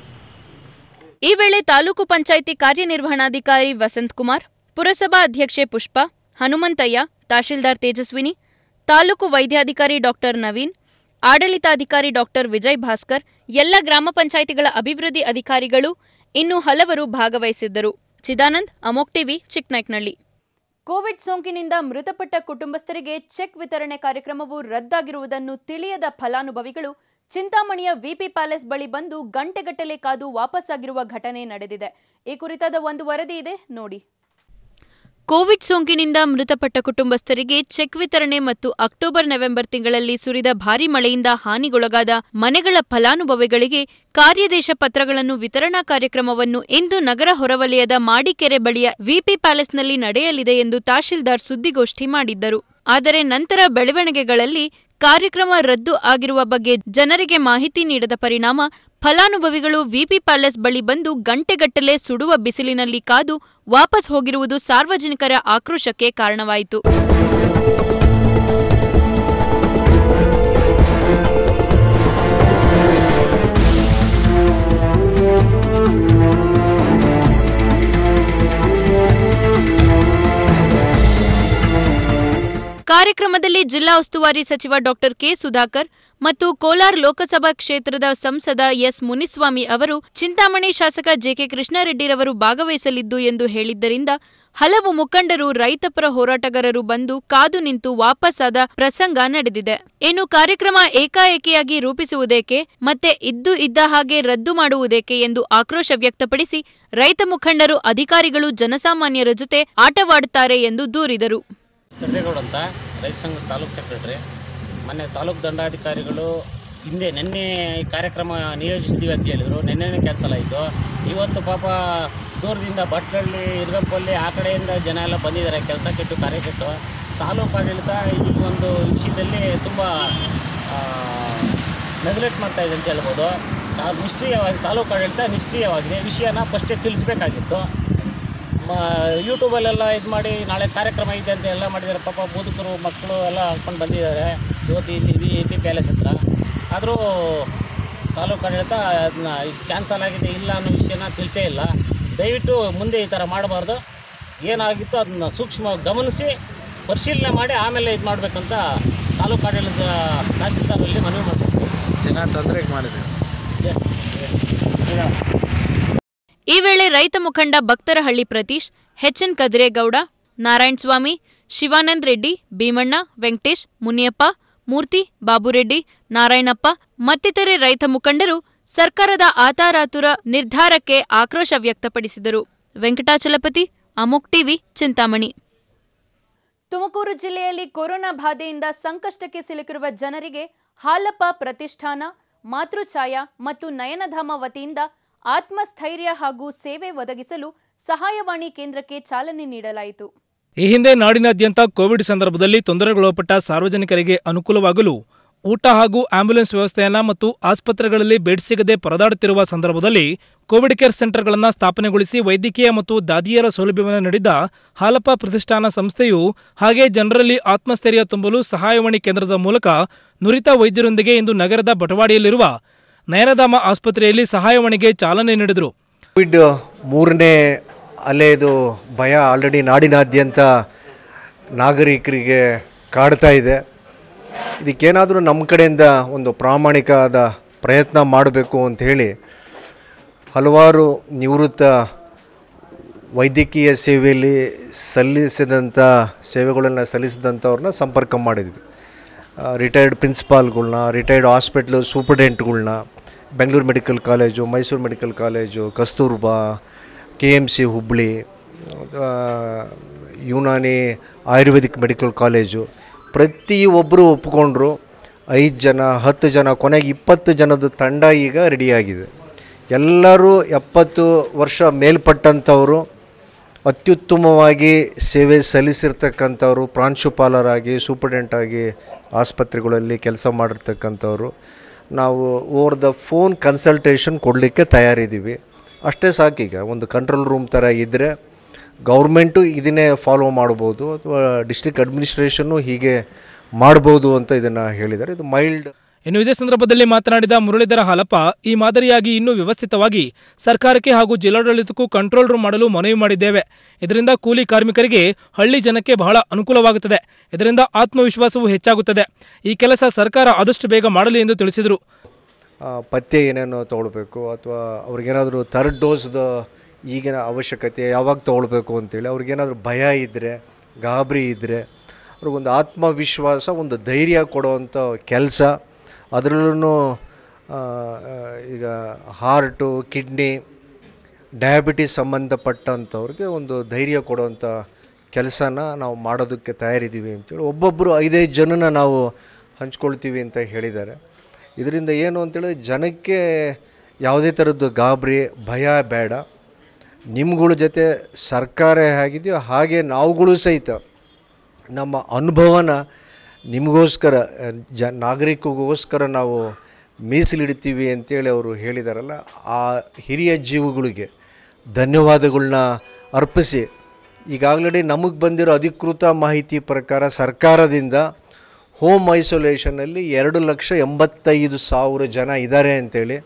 ಈ ವೇಳೆ ತಾಲೂಕು ಪಂಚಾಯಿತಿ ಕಾರ್ಯನಿರ್ವಹಣಾಧಿಕಾರಿ ವಸಂತ್ ಕುಮಾರ್ ಪುರಸಭಾ ಅಧ್ಯಕ್ಷೆ ಪುಷ್ಪ ಹನುಮಂತಯ್ಯ ತಹಶೀಲ್ದಾರ್ ತೇಜಸ್ವಿನಿ ತಾಲೂಕು ವೈದ್ಯಾಧಿಕಾರಿ ಡಾಕ್ಟರ್ ನವೀನ್ ಆಡಳಿತಾಧಿಕಾರಿ ಡಾಕ್ಟರ್ ವಿಜಯ್ ಭಾಸ್ಕರ್ ಎಲ್ಲ ಗ್ರಾಮ ಪಂಚಾಯಿತಿಗಳ ಅಭಿವೃದ್ಧಿ ಅಧಿಕಾರಿಗಳು ಇನ್ನು ಹಲವರು ಭಾಗವಹಿಸಿದ್ದರು ಚಿದಾನಂದ್ ಅಮೋಕ್ ಟಿವಿ ಚಿಕ್ಕನಾಯ್ಕನಹಳ್ಳಿ ಕೋವಿಡ್ ಸೋಂಕಿನಿಂದ ಮೃತಪಟ್ಟ ಕುಟುಂಬಸ್ಥರಿಗೆ ಚೆಕ್ ವಿತರಣೆ ಕಾರ್ಯಕ್ರಮವು ರದ್ದಾಗಿರುವುದನ್ನು ತಿಳಿಯದ ಫಲಾನುಭವಿಗಳು ಚಿಂತಾಮಣಿಯ ವಿಪಿ ಪ್ಯಾಲೇಸ್ ಬಳಿ ಬಂದು ಗಂಟೆಗಟ್ಟಲೆ ಕಾದು ವಾಪಸ್ಸಾಗಿರುವ ಘಟನೆ ನಡೆದಿದೆ ಈ ಕುರಿತಾದ ಒಂದು ವರದಿ ಇದೆ ನೋಡಿ ಕೋವಿಡ್ ಸೋಂಕಿನಿಂದ ಮೃತಪಟ್ಟ ಕುಟುಂಬಸ್ಥರಿಗೆ ಚೆಕ್ ವಿತರಣೆ ಮತ್ತು ಅಕ್ಟೋಬರ್ ನವೆಂಬರ್ ತಿಂಗಳಲ್ಲಿ ಸುರಿದ ಭಾರಿ ಮಳೆಯಿಂದ ಹಾನಿಗೊಳಗಾದ ಮನೆಗಳ ಫಲಾನುಭವಿಗಳಿಗೆ ಕಾರ್ಯದೇಶ ಪತ್ರಗಳನ್ನು ವಿತರಣಾ ಕಾರ್ಯಕ್ರಮವನ್ನು ಇಂದು ನಗರ ಹೊರವಲಯದ ಮಾಡಿಕೆರೆ ಬಳಿಯ ವಿಪಿ ಪ್ಯಾಲೇಸ್ನಲ್ಲಿ ನಡೆಯಲಿದೆ ಎಂದು ತಹಶೀಲ್ದಾರ್ ಸುದ್ದಿಗೋಷ್ಠಿ ಮಾಡಿದ್ದರು ಆದರೆ ನಂತರ ಬೆಳವಣಿಗೆಗಳಲ್ಲಿ ಕಾರ್ಯಕ್ರಮ ರದ್ದು ಆಗಿರುವ ಬಗ್ಗೆ ಜನರಿಗೆ ಮಾಹಿತಿ ನೀಡದ ಪರಿಣಾಮ ಫಲಾನುಭವಿಗಳು ವಿಪಿ ಪ್ಯಾಲೇಸ್ ಬಳಿ ಬಂದು ಗಂಟೆಗಟ್ಟಲೆ ಸುಡುವ ಬಿಸಿಲಿನಲ್ಲಿ ಕಾದು ವಾಪಸ್ ಹೋಗಿರುವುದು ಸಾರ್ವಜನಿಕರ ಆಕ್ರೋಶಕ್ಕೆ ಕಾರಣವಾಯಿತು ಕಾರ್ಯಕ್ರಮದಲ್ಲಿ ಜಿಲ್ಲಾ ಉಸ್ತುವಾರಿ ಸಚಿವ ಡಾಕ್ಟರ್ ಕೆ ಸುಧಾಕರ್ ಮತ್ತು ಕೋಲಾರ ಲೋಕಸಭಾ ಕ್ಷೇತ್ರದ ಸಂಸದ ಎಸ್ ಮುನಿಸ್ವಾಮಿ ಅವರು ಚಿಂತಾಮಣಿ ಶಾಸಕ ಜೆಕೆ ಕೃಷ್ಣಾರೆಡ್ಡಿರವರು ಭಾಗವಹಿಸಲಿದ್ದು ಎಂದು ಹೇಳಿದ್ದರಿಂದ ಹಲವು ಮುಖಂಡರು ರೈತಪರ ಹೋರಾಟಗಾರರು ಬಂದು ಕಾದು ನಿಂತು ವಾಪಸ್ಸಾದ ಪ್ರಸಂಗ ನಡೆದಿದೆ ಇನ್ನು ಕಾರ್ಯಕ್ರಮ ಏಕಾಏಕಿಯಾಗಿ ರೂಪಿಸುವುದೇಕೆ ಮತ್ತೆ ಇದ್ದು ಇದ್ದ ಹಾಗೆ ರದ್ದು ಮಾಡುವುದೇಕೆ ಎಂದು ಆಕ್ರೋಶ ವ್ಯಕ್ತಪಡಿಸಿ ರೈತ ಮುಖಂಡರು ಅಧಿಕಾರಿಗಳು ಜನಸಾಮಾನ್ಯರ ಜೊತೆ ಆಟವಾಡುತ್ತಾರೆ ಎಂದು ದೂರಿದರು ಕರ್ರೇಗೌಡ ಅಂತ ರೈತ ಸಂಘದ ತಾಲೂಕು ಸೆಕ್ರೆಟ್ರಿ ಮೊನ್ನೆ ತಾಲೂಕು ದಂಡಾಧಿಕಾರಿಗಳು ಹಿಂದೆ ನಿನ್ನೆ ಈ ಕಾರ್ಯಕ್ರಮ ನಿಯೋಜಿಸಿದ್ದೀವಿ ಅಂತ ಹೇಳಿದರು ನಿನ್ನೆನೇ ಕ್ಯಾನ್ಸಲ್ ಆಯಿತು ಇವತ್ತು ಪಾಪ ದೂರದಿಂದ ಭಟ್ರಳ್ಳಿ ಇರ್ಗಪ್ಪಲ್ಲಿ ಆ ಕಡೆಯಿಂದ ಜನ ಎಲ್ಲ ಬಂದಿದ್ದಾರೆ ಕೆಲಸ ಕೆಟ್ಟು ಕಾರ್ಯ ಕೆಟ್ಟು ತಾಲೂಕು ಆಡಳಿತ ಈ ಒಂದು ವಿಷಯದಲ್ಲಿ ತುಂಬ ನೆಗ್ಲೆಕ್ಟ್ ಮಾಡ್ತಾ ಇದೆ ಅಂತ ಹೇಳ್ಬೋದು ತಾ- ನಿಷ್ಕ್ರಿಯವಾಗಿ ತಾಲೂಕು ಆಡಳಿತ ನಿಷ್ಕ್ರಿಯವಾಗಿದೆ ವಿಷಯನ ಫಸ್ಟೇ ತಿಳಿಸ್ಬೇಕಾಗಿತ್ತು ಮ ಯೂಟ್ಯೂಬಲ್ಲೆಲ್ಲ ಇದು ಮಾಡಿ ನಾಳೆ ಕಾರ್ಯಕ್ರಮ ಇದೆ ಅಂತ ಎಲ್ಲ ಮಾಡಿದ್ದಾರೆ ಪಾಪ ಮುದುಕರು ಮಕ್ಕಳು ಎಲ್ಲ ಹಾಕ್ಕೊಂಡು ಬಂದಿದ್ದಾರೆ ಇವತ್ತು ಇಲ್ಲಿ ವಿ ಪಿ ಪ್ಯಾಲೇಸ್ ಹತ್ರ ಆದರೂ ತಾಲೂಕು ಆಡಳಿತ ಅದನ್ನ ಇದು ಕ್ಯಾನ್ಸಲ್ ಆಗಿದೆ ಇಲ್ಲ ಅನ್ನೋ ವಿಷಯನ ತಿಳಿಸೇ ಇಲ್ಲ ದಯವಿಟ್ಟು ಮುಂದೆ ಈ ಥರ ಮಾಡಬಾರ್ದು ಏನಾಗಿತ್ತು ಅದನ್ನ ಸೂಕ್ಷ್ಮ ಗಮನಿಸಿ ಪರಿಶೀಲನೆ ಮಾಡಿ ಆಮೇಲೆ ಇದು ಮಾಡಬೇಕಂತ ತಾಲೂಕು ಆಡಳಿತ ತಹಸೀಲ್ದಾರಲ್ಲಿ ಮನವಿ ಮಾಡ್ತೀನಿ ಜನ ತೊಂದರೆಗೆ ಮಾಡಿದೆ ಈ ವೇಳೆ ರೈತ ಮುಖಂಡ ಭಕ್ತರಹಳ್ಳಿ ಪ್ರತೀಶ್ ಎಚ್ಎನ್ ಕದಿರೇಗೌಡ ನಾರಾಯಣ ಸ್ವಾಮಿ ಶಿವಾನಂದ್ ರೆಡ್ಡಿ ಭೀಮಣ್ಣ ವೆಂಕಟೇಶ್ ಮುನಿಯಪ್ಪ ಮೂರ್ತಿ ಬಾಬುರೆಡ್ಡಿ ನಾರಾಯಣಪ್ಪ ಮತ್ತಿತರೆ ರೈತ ಮುಖಂಡರು ಸರ್ಕಾರದ ಆತಾರಾತುರ ನಿರ್ಧಾರಕ್ಕೆ ಆಕ್ರೋಶ ವ್ಯಕ್ತಪಡಿಸಿದರು ವೆಂಕಟಾಚಲಪತಿ ಅಮೋಕ್ ಟಿವಿ ಚಿಂತಾಮಣಿ ತುಮಕೂರು ಜಿಲ್ಲೆಯಲ್ಲಿ ಕೊರೋನಾ ಬಾಧೆಯಿಂದ ಸಂಕಷ್ಟಕ್ಕೆ ಸಿಲುಕಿರುವ ಜನರಿಗೆ ಹಾಲಪ್ಪ ಪ್ರತಿಷ್ಠಾನ ಮಾತೃಛಾಯಾ ಮತ್ತು ನಯನಧಾಮ ವತಿಯಿಂದ ಆತ್ಮಸ್ಥೈರ್ಯ ಹಾಗೂ ಸೇವೆ ಒದಗಿಸಲು ಸಹಾಯವಾಣಿ ಕೇಂದ್ರಕ್ಕೆ ಚಾಲನೆ ನೀಡಲಾಯಿತು ಈ ಹಿಂದೆ ನಾಡಿನಾದ್ಯಂತ ಕೋವಿಡ್ ಸಂದರ್ಭದಲ್ಲಿ ತೊಂದರೆಗೊಳಪಟ್ಟ ಸಾರ್ವಜನಿಕರಿಗೆ ಅನುಕೂಲವಾಗಲು ಊಟ ಹಾಗೂ ಆಂಬ್ಯುಲೆನ್ಸ್ ವ್ಯವಸ್ಥೆಯನ್ನ ಮತ್ತು ಆಸ್ಪತ್ರೆಗಳಲ್ಲಿ ಬೆಡ್ ಸಿಗದೆ ಪರದಾಡುತ್ತಿರುವ ಸಂದರ್ಭದಲ್ಲಿ ಕೋವಿಡ್ ಕೇರ್ ಸೆಂಟರ್ಗಳನ್ನು ಸ್ಥಾಪನೆಗೊಳಿಸಿ ವೈದ್ಯಕೀಯ ಮತ್ತು ದಾದಿಯರ ಸೌಲಭ್ಯವನ್ನು ನೀಡಿದ ಹಾಲಪ್ಪ ಪ್ರತಿಷ್ಠಾನ ಸಂಸ್ಥೆಯು ಹಾಗೆ ಜನರಲ್ಲಿ ಆತ್ಮಸ್ಥೈರ್ಯ ತುಂಬಲು ಸಹಾಯವಾಣಿ ಕೇಂದ್ರದ ಮೂಲಕ ನುರಿತ ವೈದ್ಯರೊಂದಿಗೆ ಇಂದು ನಗರದ ಬಟವಾಡಿಯಲ್ಲಿರುವ ನಯನಧಾಮ ಆಸ್ಪತ್ರೆಯಲ್ಲಿ ಸಹಾಯವಾಣಿಗೆ ಚಾಲನೆ ನೀಡಿದರು ಕೋವಿಡ್ ಮೂರನೇ ಅಲೆದು ಭಯ ಆಲ್ರೆಡಿ ನಾಡಿನಾದ್ಯಂತ ನಾಗರಿಕರಿಗೆ ಕಾಡ್ತಾ ಇದೆ ಇದಕ್ಕೇನಾದರೂ ನಮ್ಮ ಕಡೆಯಿಂದ ಒಂದು ಪ್ರಾಮಾಣಿಕವಾದ ಪ್ರಯತ್ನ ಮಾಡಬೇಕು ಅಂತ ಹೇಳಿ ಹಲವಾರು ನಿವೃತ್ತ ವೈದ್ಯಕೀಯ ಸೇವೆಯಲ್ಲಿ ಸಲ್ಲಿಸಿದಂಥ ಸೇವೆಗಳನ್ನು ಸಲ್ಲಿಸಿದಂಥವ್ರನ್ನ ಸಂಪರ್ಕ ಮಾಡಿದ್ವಿ ರಿಟೈರ್ಡ್ ಪ್ರಿನ್ಸಿಪಾಲ್ಗಳ್ನ ರಿಟೈರ್ಡ್ ಹಾಸ್ಪಿಟ್ಲು ಸೂಪರ್ಡೆಂಟ್ಗಳ್ನ Bengaluru medical college Mysuru medical college Kasturba K M C Hubballi ಆ, ಯುನಾನಿ ಆಯುರ್ವೇದಿಕ್ ಮೆಡಿಕಲ್ ಕಾಲೇಜು ಪ್ರತಿಯೊಬ್ಬರು ಒಪ್ಪಿಕೊಂಡ್ರು ಐದು ಜನ ಹತ್ತು ಜನ ಕೊನೆಗೆ ಇಪ್ಪತ್ತು ಜನದ ತಂಡ ಈಗ ರೆಡಿಯಾಗಿದೆ ಎಲ್ಲರೂ ಎಪ್ಪತ್ತು ವರ್ಷ ಮೇಲ್ಪಟ್ಟಂಥವರು ಅತ್ಯುತ್ತಮವಾಗಿ ಸೇವೆ ಸಲ್ಲಿಸಿರ್ತಕ್ಕಂಥವ್ರು ಪ್ರಾಂಶುಪಾಲರಾಗಿ ಸೂಪರ್ಡೆಂಟಾಗಿ ಆಸ್ಪತ್ರೆಗಳಲ್ಲಿ ಕೆಲಸ ಮಾಡಿರ್ತಕ್ಕಂಥವ್ರು ನಾವು ಓವರ್ ದ ಫೋನ್ ಕನ್ಸಲ್ಟೇಷನ್ ಕೊಡಲಿಕ್ಕೆ ತಯಾರಿದ್ದೀವಿ ಅಷ್ಟೇ ಸಾಕೀಗ ಒಂದು ಕಂಟ್ರೋಲ್ ರೂಮ್ ಥರ ಇದ್ದರೆ ಗೌರ್ಮೆಂಟು ಇದನ್ನೇ ಫಾಲೋ ಮಾಡ್ಬೋದು ಅಥವಾ ಡಿಸ್ಟ್ರಿಕ್ಟ್ ಅಡ್ಮಿನಿಸ್ಟ್ರೇಷನ್ನು ಹೀಗೆ ಮಾಡ್ಬೋದು ಅಂತ ಇದನ್ನು ಹೇಳಿದ್ದಾರೆ ಇದು ಮೈಲ್ಡ್ ಇನ್ನು ಇದೇ ಸಂದರ್ಭದಲ್ಲಿ ಮಾತನಾಡಿದ ಮುರಳೀಧರ ಹಾಲಪ್ಪ ಈ ಮಾದರಿಯಾಗಿ ಇನ್ನೂ ವ್ಯವಸ್ಥಿತವಾಗಿ ಸರ್ಕಾರಕ್ಕೆ ಹಾಗೂ ಜಿಲ್ಲಾಡಳಿತಕ್ಕೂ ಕಂಟ್ರೋಲ್ ರೂಮ್ ಮಾಡಲು ಮನವಿ ಮಾಡಿದ್ದೇವೆ ಇದರಿಂದ ಕೂಲಿ ಕಾರ್ಮಿಕರಿಗೆ ಹಳ್ಳಿ ಜನಕ್ಕೆ ಬಹಳ ಅನುಕೂಲವಾಗುತ್ತದೆ ಇದರಿಂದ ಆತ್ಮವಿಶ್ವಾಸವೂ ಹೆಚ್ಚಾಗುತ್ತದೆ ಈ ಕೆಲಸ ಸರ್ಕಾರ ಆದಷ್ಟು ಬೇಗ ಮಾಡಲಿ ಎಂದು ತಿಳಿಸಿದರು ಆ, ಪಥ್ಯ ಏನೇನು ತೊಗೊಳ್ಬೇಕು ಅಥವಾ ಅವ್ರಿಗೇನಾದರೂ ಥರ್ಡ್ ಡೋಸ್ದು ಈಗಿನ ಅವಶ್ಯಕತೆ ಯಾವಾಗ ತೊಗೊಳ್ಬೇಕು ಅಂತೇಳಿ ಅವ್ರಿಗೇನಾದರೂ ಭಯ ಇದ್ದರೆ ಗಾಬರಿ ಇದ್ದರೆ ಅವ್ರಿಗೊಂದು ಆತ್ಮವಿಶ್ವಾಸ ಒಂದು ಧೈರ್ಯ ಕೊಡುವಂಥ ಕೆಲಸ ಅದರಲ್ಲೂ ಈಗ ಹಾರ್ಟು ಕಿಡ್ನಿ ಡಯಾಬಿಟಿಸ್ ಸಂಬಂಧಪಟ್ಟಂಥವ್ರಿಗೆ ಒಂದು ಧೈರ್ಯ ಕೊಡುವಂಥ ಕೆಲಸನ ನಾವು ಮಾಡೋದಕ್ಕೆ ತಯಾರಿದ್ದೀವಿ ಅಂತೇಳಿ ಒಬ್ಬೊಬ್ಬರು ಐದೈದು ಜನನ ನಾವು ಹಂಚ್ಕೊಳ್ತೀವಿ ಅಂತ ಹೇಳಿದ್ದಾರೆ ಇದರಿಂದ ಏನು ಅಂತೇಳಿ ಜನಕ್ಕೆ ಯಾವುದೇ ಥರದ್ದು ಗಾಬರಿ ಭಯ ಬೇಡ ನಿಮ್ಗಳ ಜೊತೆ ಸರ್ಕಾರ ಹೇಗಿದೆಯೋ ಹಾಗೆ ನಾವುಗಳು ಸಹಿತ ನಮ್ಮ ಅನುಭವನ ನಿಮಗೋಸ್ಕರ ಜ ನಾಗರಿಕರಿಗೋಸ್ಕರ ನಾವು ಮೀಸಲಿಡ್ತೀವಿ ಅಂತೇಳಿ ಅವರು ಹೇಳಿದಾರಲ್ಲ ಆ ಹಿರಿಯ ಜೀವಗಳಿಗೆ ಧನ್ಯವಾದಗಳನ್ನ ಅರ್ಪಿಸಿ ಈಗಾಗಲೇ ನಮಗೆ ಬಂದಿರೋ ಅಧಿಕೃತ ಮಾಹಿತಿ ಪ್ರಕಾರ ಸರ್ಕಾರದಿಂದ ಹೋಮ್ ಐಸೋಲೇಷನಲ್ಲಿ ಎರಡು ಲಕ್ಷ ಎಂಬತ್ತೈದು ಸಾವಿರ ಜನ ಇದ್ದಾರೆ ಅಂತೇಳಿ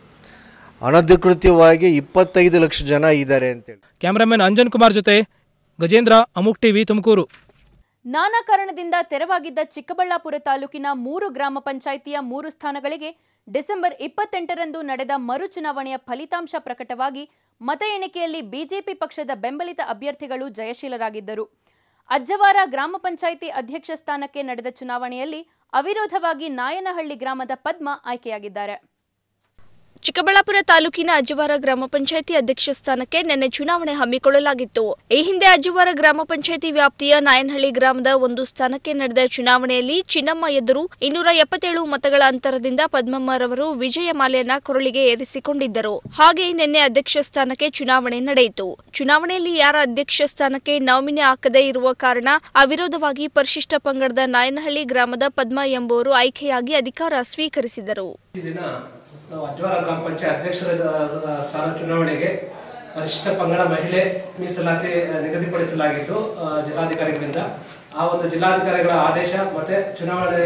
ಅನಧಿಕೃತವಾಗಿ ಇಪ್ಪತ್ತೈದು ಲಕ್ಷ ಜನ ಇದ್ದಾರೆ ಅಂತೇಳಿ ಕ್ಯಾಮರಾಮನ್ ಅಂಜನ್ ಕುಮಾರ್ ಜೊತೆ ಗಜೇಂದ್ರ ಅಮುಕ್ ಟಿವಿ ತುಮಕೂರು ನಾನಾ ಕಾರಣದಿಂದ ತೆರವಾಗಿದ್ದ ಚಿಕ್ಕಬಳ್ಳಾಪುರ ತಾಲೂಕಿನ ಮೂರು ಗ್ರಾಮ ಪಂಚಾಯಿತಿಯ ಮೂರು ಸ್ಥಾನಗಳಿಗೆ ಡಿಸೆಂಬರ್ ಇಪ್ಪತ್ತೆಂಟರಂದು ನಡೆದ ಮರು ಚುನಾವಣೆಯ ಫಲಿತಾಂಶ ಪ್ರಕಟವಾಗಿ ಮತ ಎಣಿಕೆಯಲ್ಲಿ ಬಿಜೆಪಿ ಪಕ್ಷದ ಬೆಂಬಲಿತ ಅಭ್ಯರ್ಥಿಗಳು ಜಯಶೀಲರಾಗಿದ್ದರು ಅಜ್ಜವಾರ ಗ್ರಾಮ ಪಂಚಾಯಿತಿ ಅಧ್ಯಕ್ಷ ಸ್ಥಾನಕ್ಕೆ ನಡೆದ ಚುನಾವಣೆಯಲ್ಲಿ ಅವಿರೋಧವಾಗಿ ನಾಯನಹಳ್ಳಿ ಗ್ರಾಮದ ಪದ್ಮ ಆಯ್ಕೆಯಾಗಿದ್ದಾರೆ ಚಿಕ್ಕಬಳ್ಳಾಪುರ ತಾಲೂಕಿನ ಅಜ್ಜವಾರ ಗ್ರಾಮ ಪಂಚಾಯಿತಿ ಅಧ್ಯಕ್ಷ ಸ್ಥಾನಕ್ಕೆ ನಿನ್ನೆ ಚುನಾವಣೆ ಹಮ್ಮಿಕೊಳ್ಳಲಾಗಿತ್ತು ಈ ಹಿಂದೆ ಅಜ್ಜವಾರ ಗ್ರಾಮ ಪಂಚಾಯಿತಿ ವ್ಯಾಪ್ತಿಯ ನಾಯನಹಳ್ಳಿ ಗ್ರಾಮದ ಒಂದು ಸ್ಥಾನಕ್ಕೆ ನಡೆದ ಚುನಾವಣೆಯಲ್ಲಿ ಚಿನ್ನಮ್ಮ ಎದುರು ಇನ್ನೂರ ಎಪ್ಪತ್ತೇಳು ಮತಗಳ ಅಂತರದಿಂದ ಪದ್ಮಮ್ಮರವರು ವಿಜಯ ಮಾಲೆಯನ್ನ ಕೊರಳಿಗೆ ಏರಿಸಿಕೊಂಡಿದ್ದರು ಹಾಗೆ ನಿನ್ನೆ ಅಧ್ಯಕ್ಷ ಸ್ಥಾನಕ್ಕೆ ಚುನಾವಣೆ ನಡೆಯಿತು ಚುನಾವಣೆಯಲ್ಲಿ ಯಾರ ಅಧ್ಯಕ್ಷ ಸ್ಥಾನಕ್ಕೆ ನಾಮಿನಿ ಹಾಕದೇ ಇರುವ ಕಾರಣ ಅವಿರೋಧವಾಗಿ ಪರಿಶಿಷ್ಟ ಪಂಗಡದ ನಾಯನಹಳ್ಳಿ ಗ್ರಾಮದ ಪದ್ಮ ಎಂಬುವರು ಆಯ್ಕೆಯಾಗಿ ಅಧಿಕಾರ ಸ್ವೀಕರಿಸಿದರು ಈ ದಿನ ನಾವು ಅಜ್ವಾರ ಗ್ರಾಮ ಪಂಚಾಯತ್ ಅಧ್ಯಕ್ಷರ ಆ, ಸ್ಥಾನ ಚುನಾವಣೆಗೆ ಪರಿಶಿಷ್ಟ ಪಂಗಡ ಮಹಿಳೆ ಮೀಸಲಾತಿ ನಿಗದಿಪಡಿಸಲಾಗಿತ್ತು ಆ, ಜಿಲ್ಲಾಧಿಕಾರಿಗಳಿಂದ ಆ ಒಂದು ಜಿಲ್ಲಾಧಿಕಾರಿಗಳ ಆದೇಶ ಮತ್ತೆ ಚುನಾವಣೆ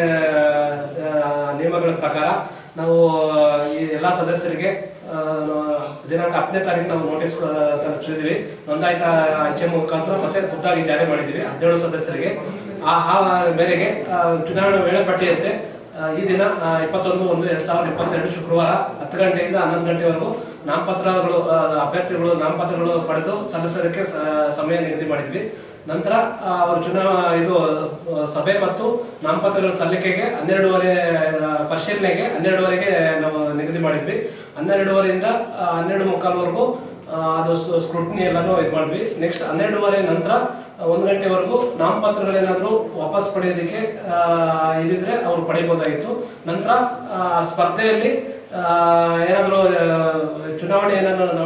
ಆ, ನಿಯಮಗಳ ಪ್ರಕಾರ ನಾವು ಈ ಎಲ್ಲ ಸದಸ್ಯರಿಗೆ ಆ, ದಿನಾಂಕ ಹತ್ತನೇ ತಾರೀಕು ನಾವು ನೋಟಿಸ್ ತಲುಪಿಸಿದ್ವಿ ನೋಂದಾಯಿತ ಅಂಚೆ ಮುಖಾಂತರ ಮತ್ತೆ ಖುದ್ದಾಗಿ ಜಾರಿ ಮಾಡಿದ್ವಿ ಹದಿನೇಳು ಸದಸ್ಯರಿಗೆ ಆ ಆ ಮೇರೆಗೆ ಆ, ಚುನಾವಣಾ ವೇಳಾಪಟ್ಟಿಯಂತೆ ಆ, ಈ ದಿನ ಆ, ಇಪ್ಪತ್ತೊಂದು ಒಂದು ಎರಡ್ ಸಾವಿರದ ಇಪ್ಪತ್ತೆರಡು ಶುಕ್ರವಾರ ಹತ್ತು ಗಂಟೆಯಿಂದ ಹನ್ನೊಂದು ಗಂಟೆವರೆಗೂ ನಾಮಪತ್ರಗಳು ಆ, ಅಭ್ಯರ್ಥಿಗಳು ನಾಮಪತ್ರಗಳು ಪಡೆದು ಸಲ್ಲಿಸೋದಕ್ಕೆ ಸ- ಸಮಯ ನಿಗದಿ ಮಾಡಿದ್ವಿ ನಂತರ ಆ, ಅವರು ಚುನಾವ ಇದು ಆ, ಸಭೆ ಮತ್ತು ನಾಮಪತ್ರಗಳ ಸಲ್ಲಿಕೆಗೆ ಹನ್ನೆರಡುವರೆ ಆ, ಪರಿಶೀಲನೆಗೆ ಹನ್ನೆರಡುವರೆಗೆ ನಾವು ನಿಗದಿ ಮಾಡಿದ್ವಿ ಹನ್ನೆರಡುವರೆಯಿಂದ ಆ, ಹನ್ನೆರಡು ಮುಕ್ಕಾಲ್ವರೆಗೂ ಆ, ಅದು ಸ್ಕ್ರೂಟ್ನಿ ಎಲ್ಲಾನು ಇದು ಮಾಡಿದ್ವಿ ನೆಕ್ಸ್ಟ್ ಹನ್ನೆರಡುವರೆ ನಂತರ ಒಂದು ಗಂಟೆವರೆಗೂ ನಾಮಪತ್ರಗಳೇನಾದರೂ ವಾಪಸ್ ಪಡೆಯೋದಕ್ಕೆ ಆ, ಇದಿದ್ರೆ ಅವ್ರು ಪಡಿಬೋದಾಗಿತ್ತು ನಂತರ ಆ, ಸ್ಪರ್ಧೆಯಲ್ಲಿ ಆ, ಏನಾದರೂ ಆ, ಚುನಾವಣೆ ಏನಾದ್ರು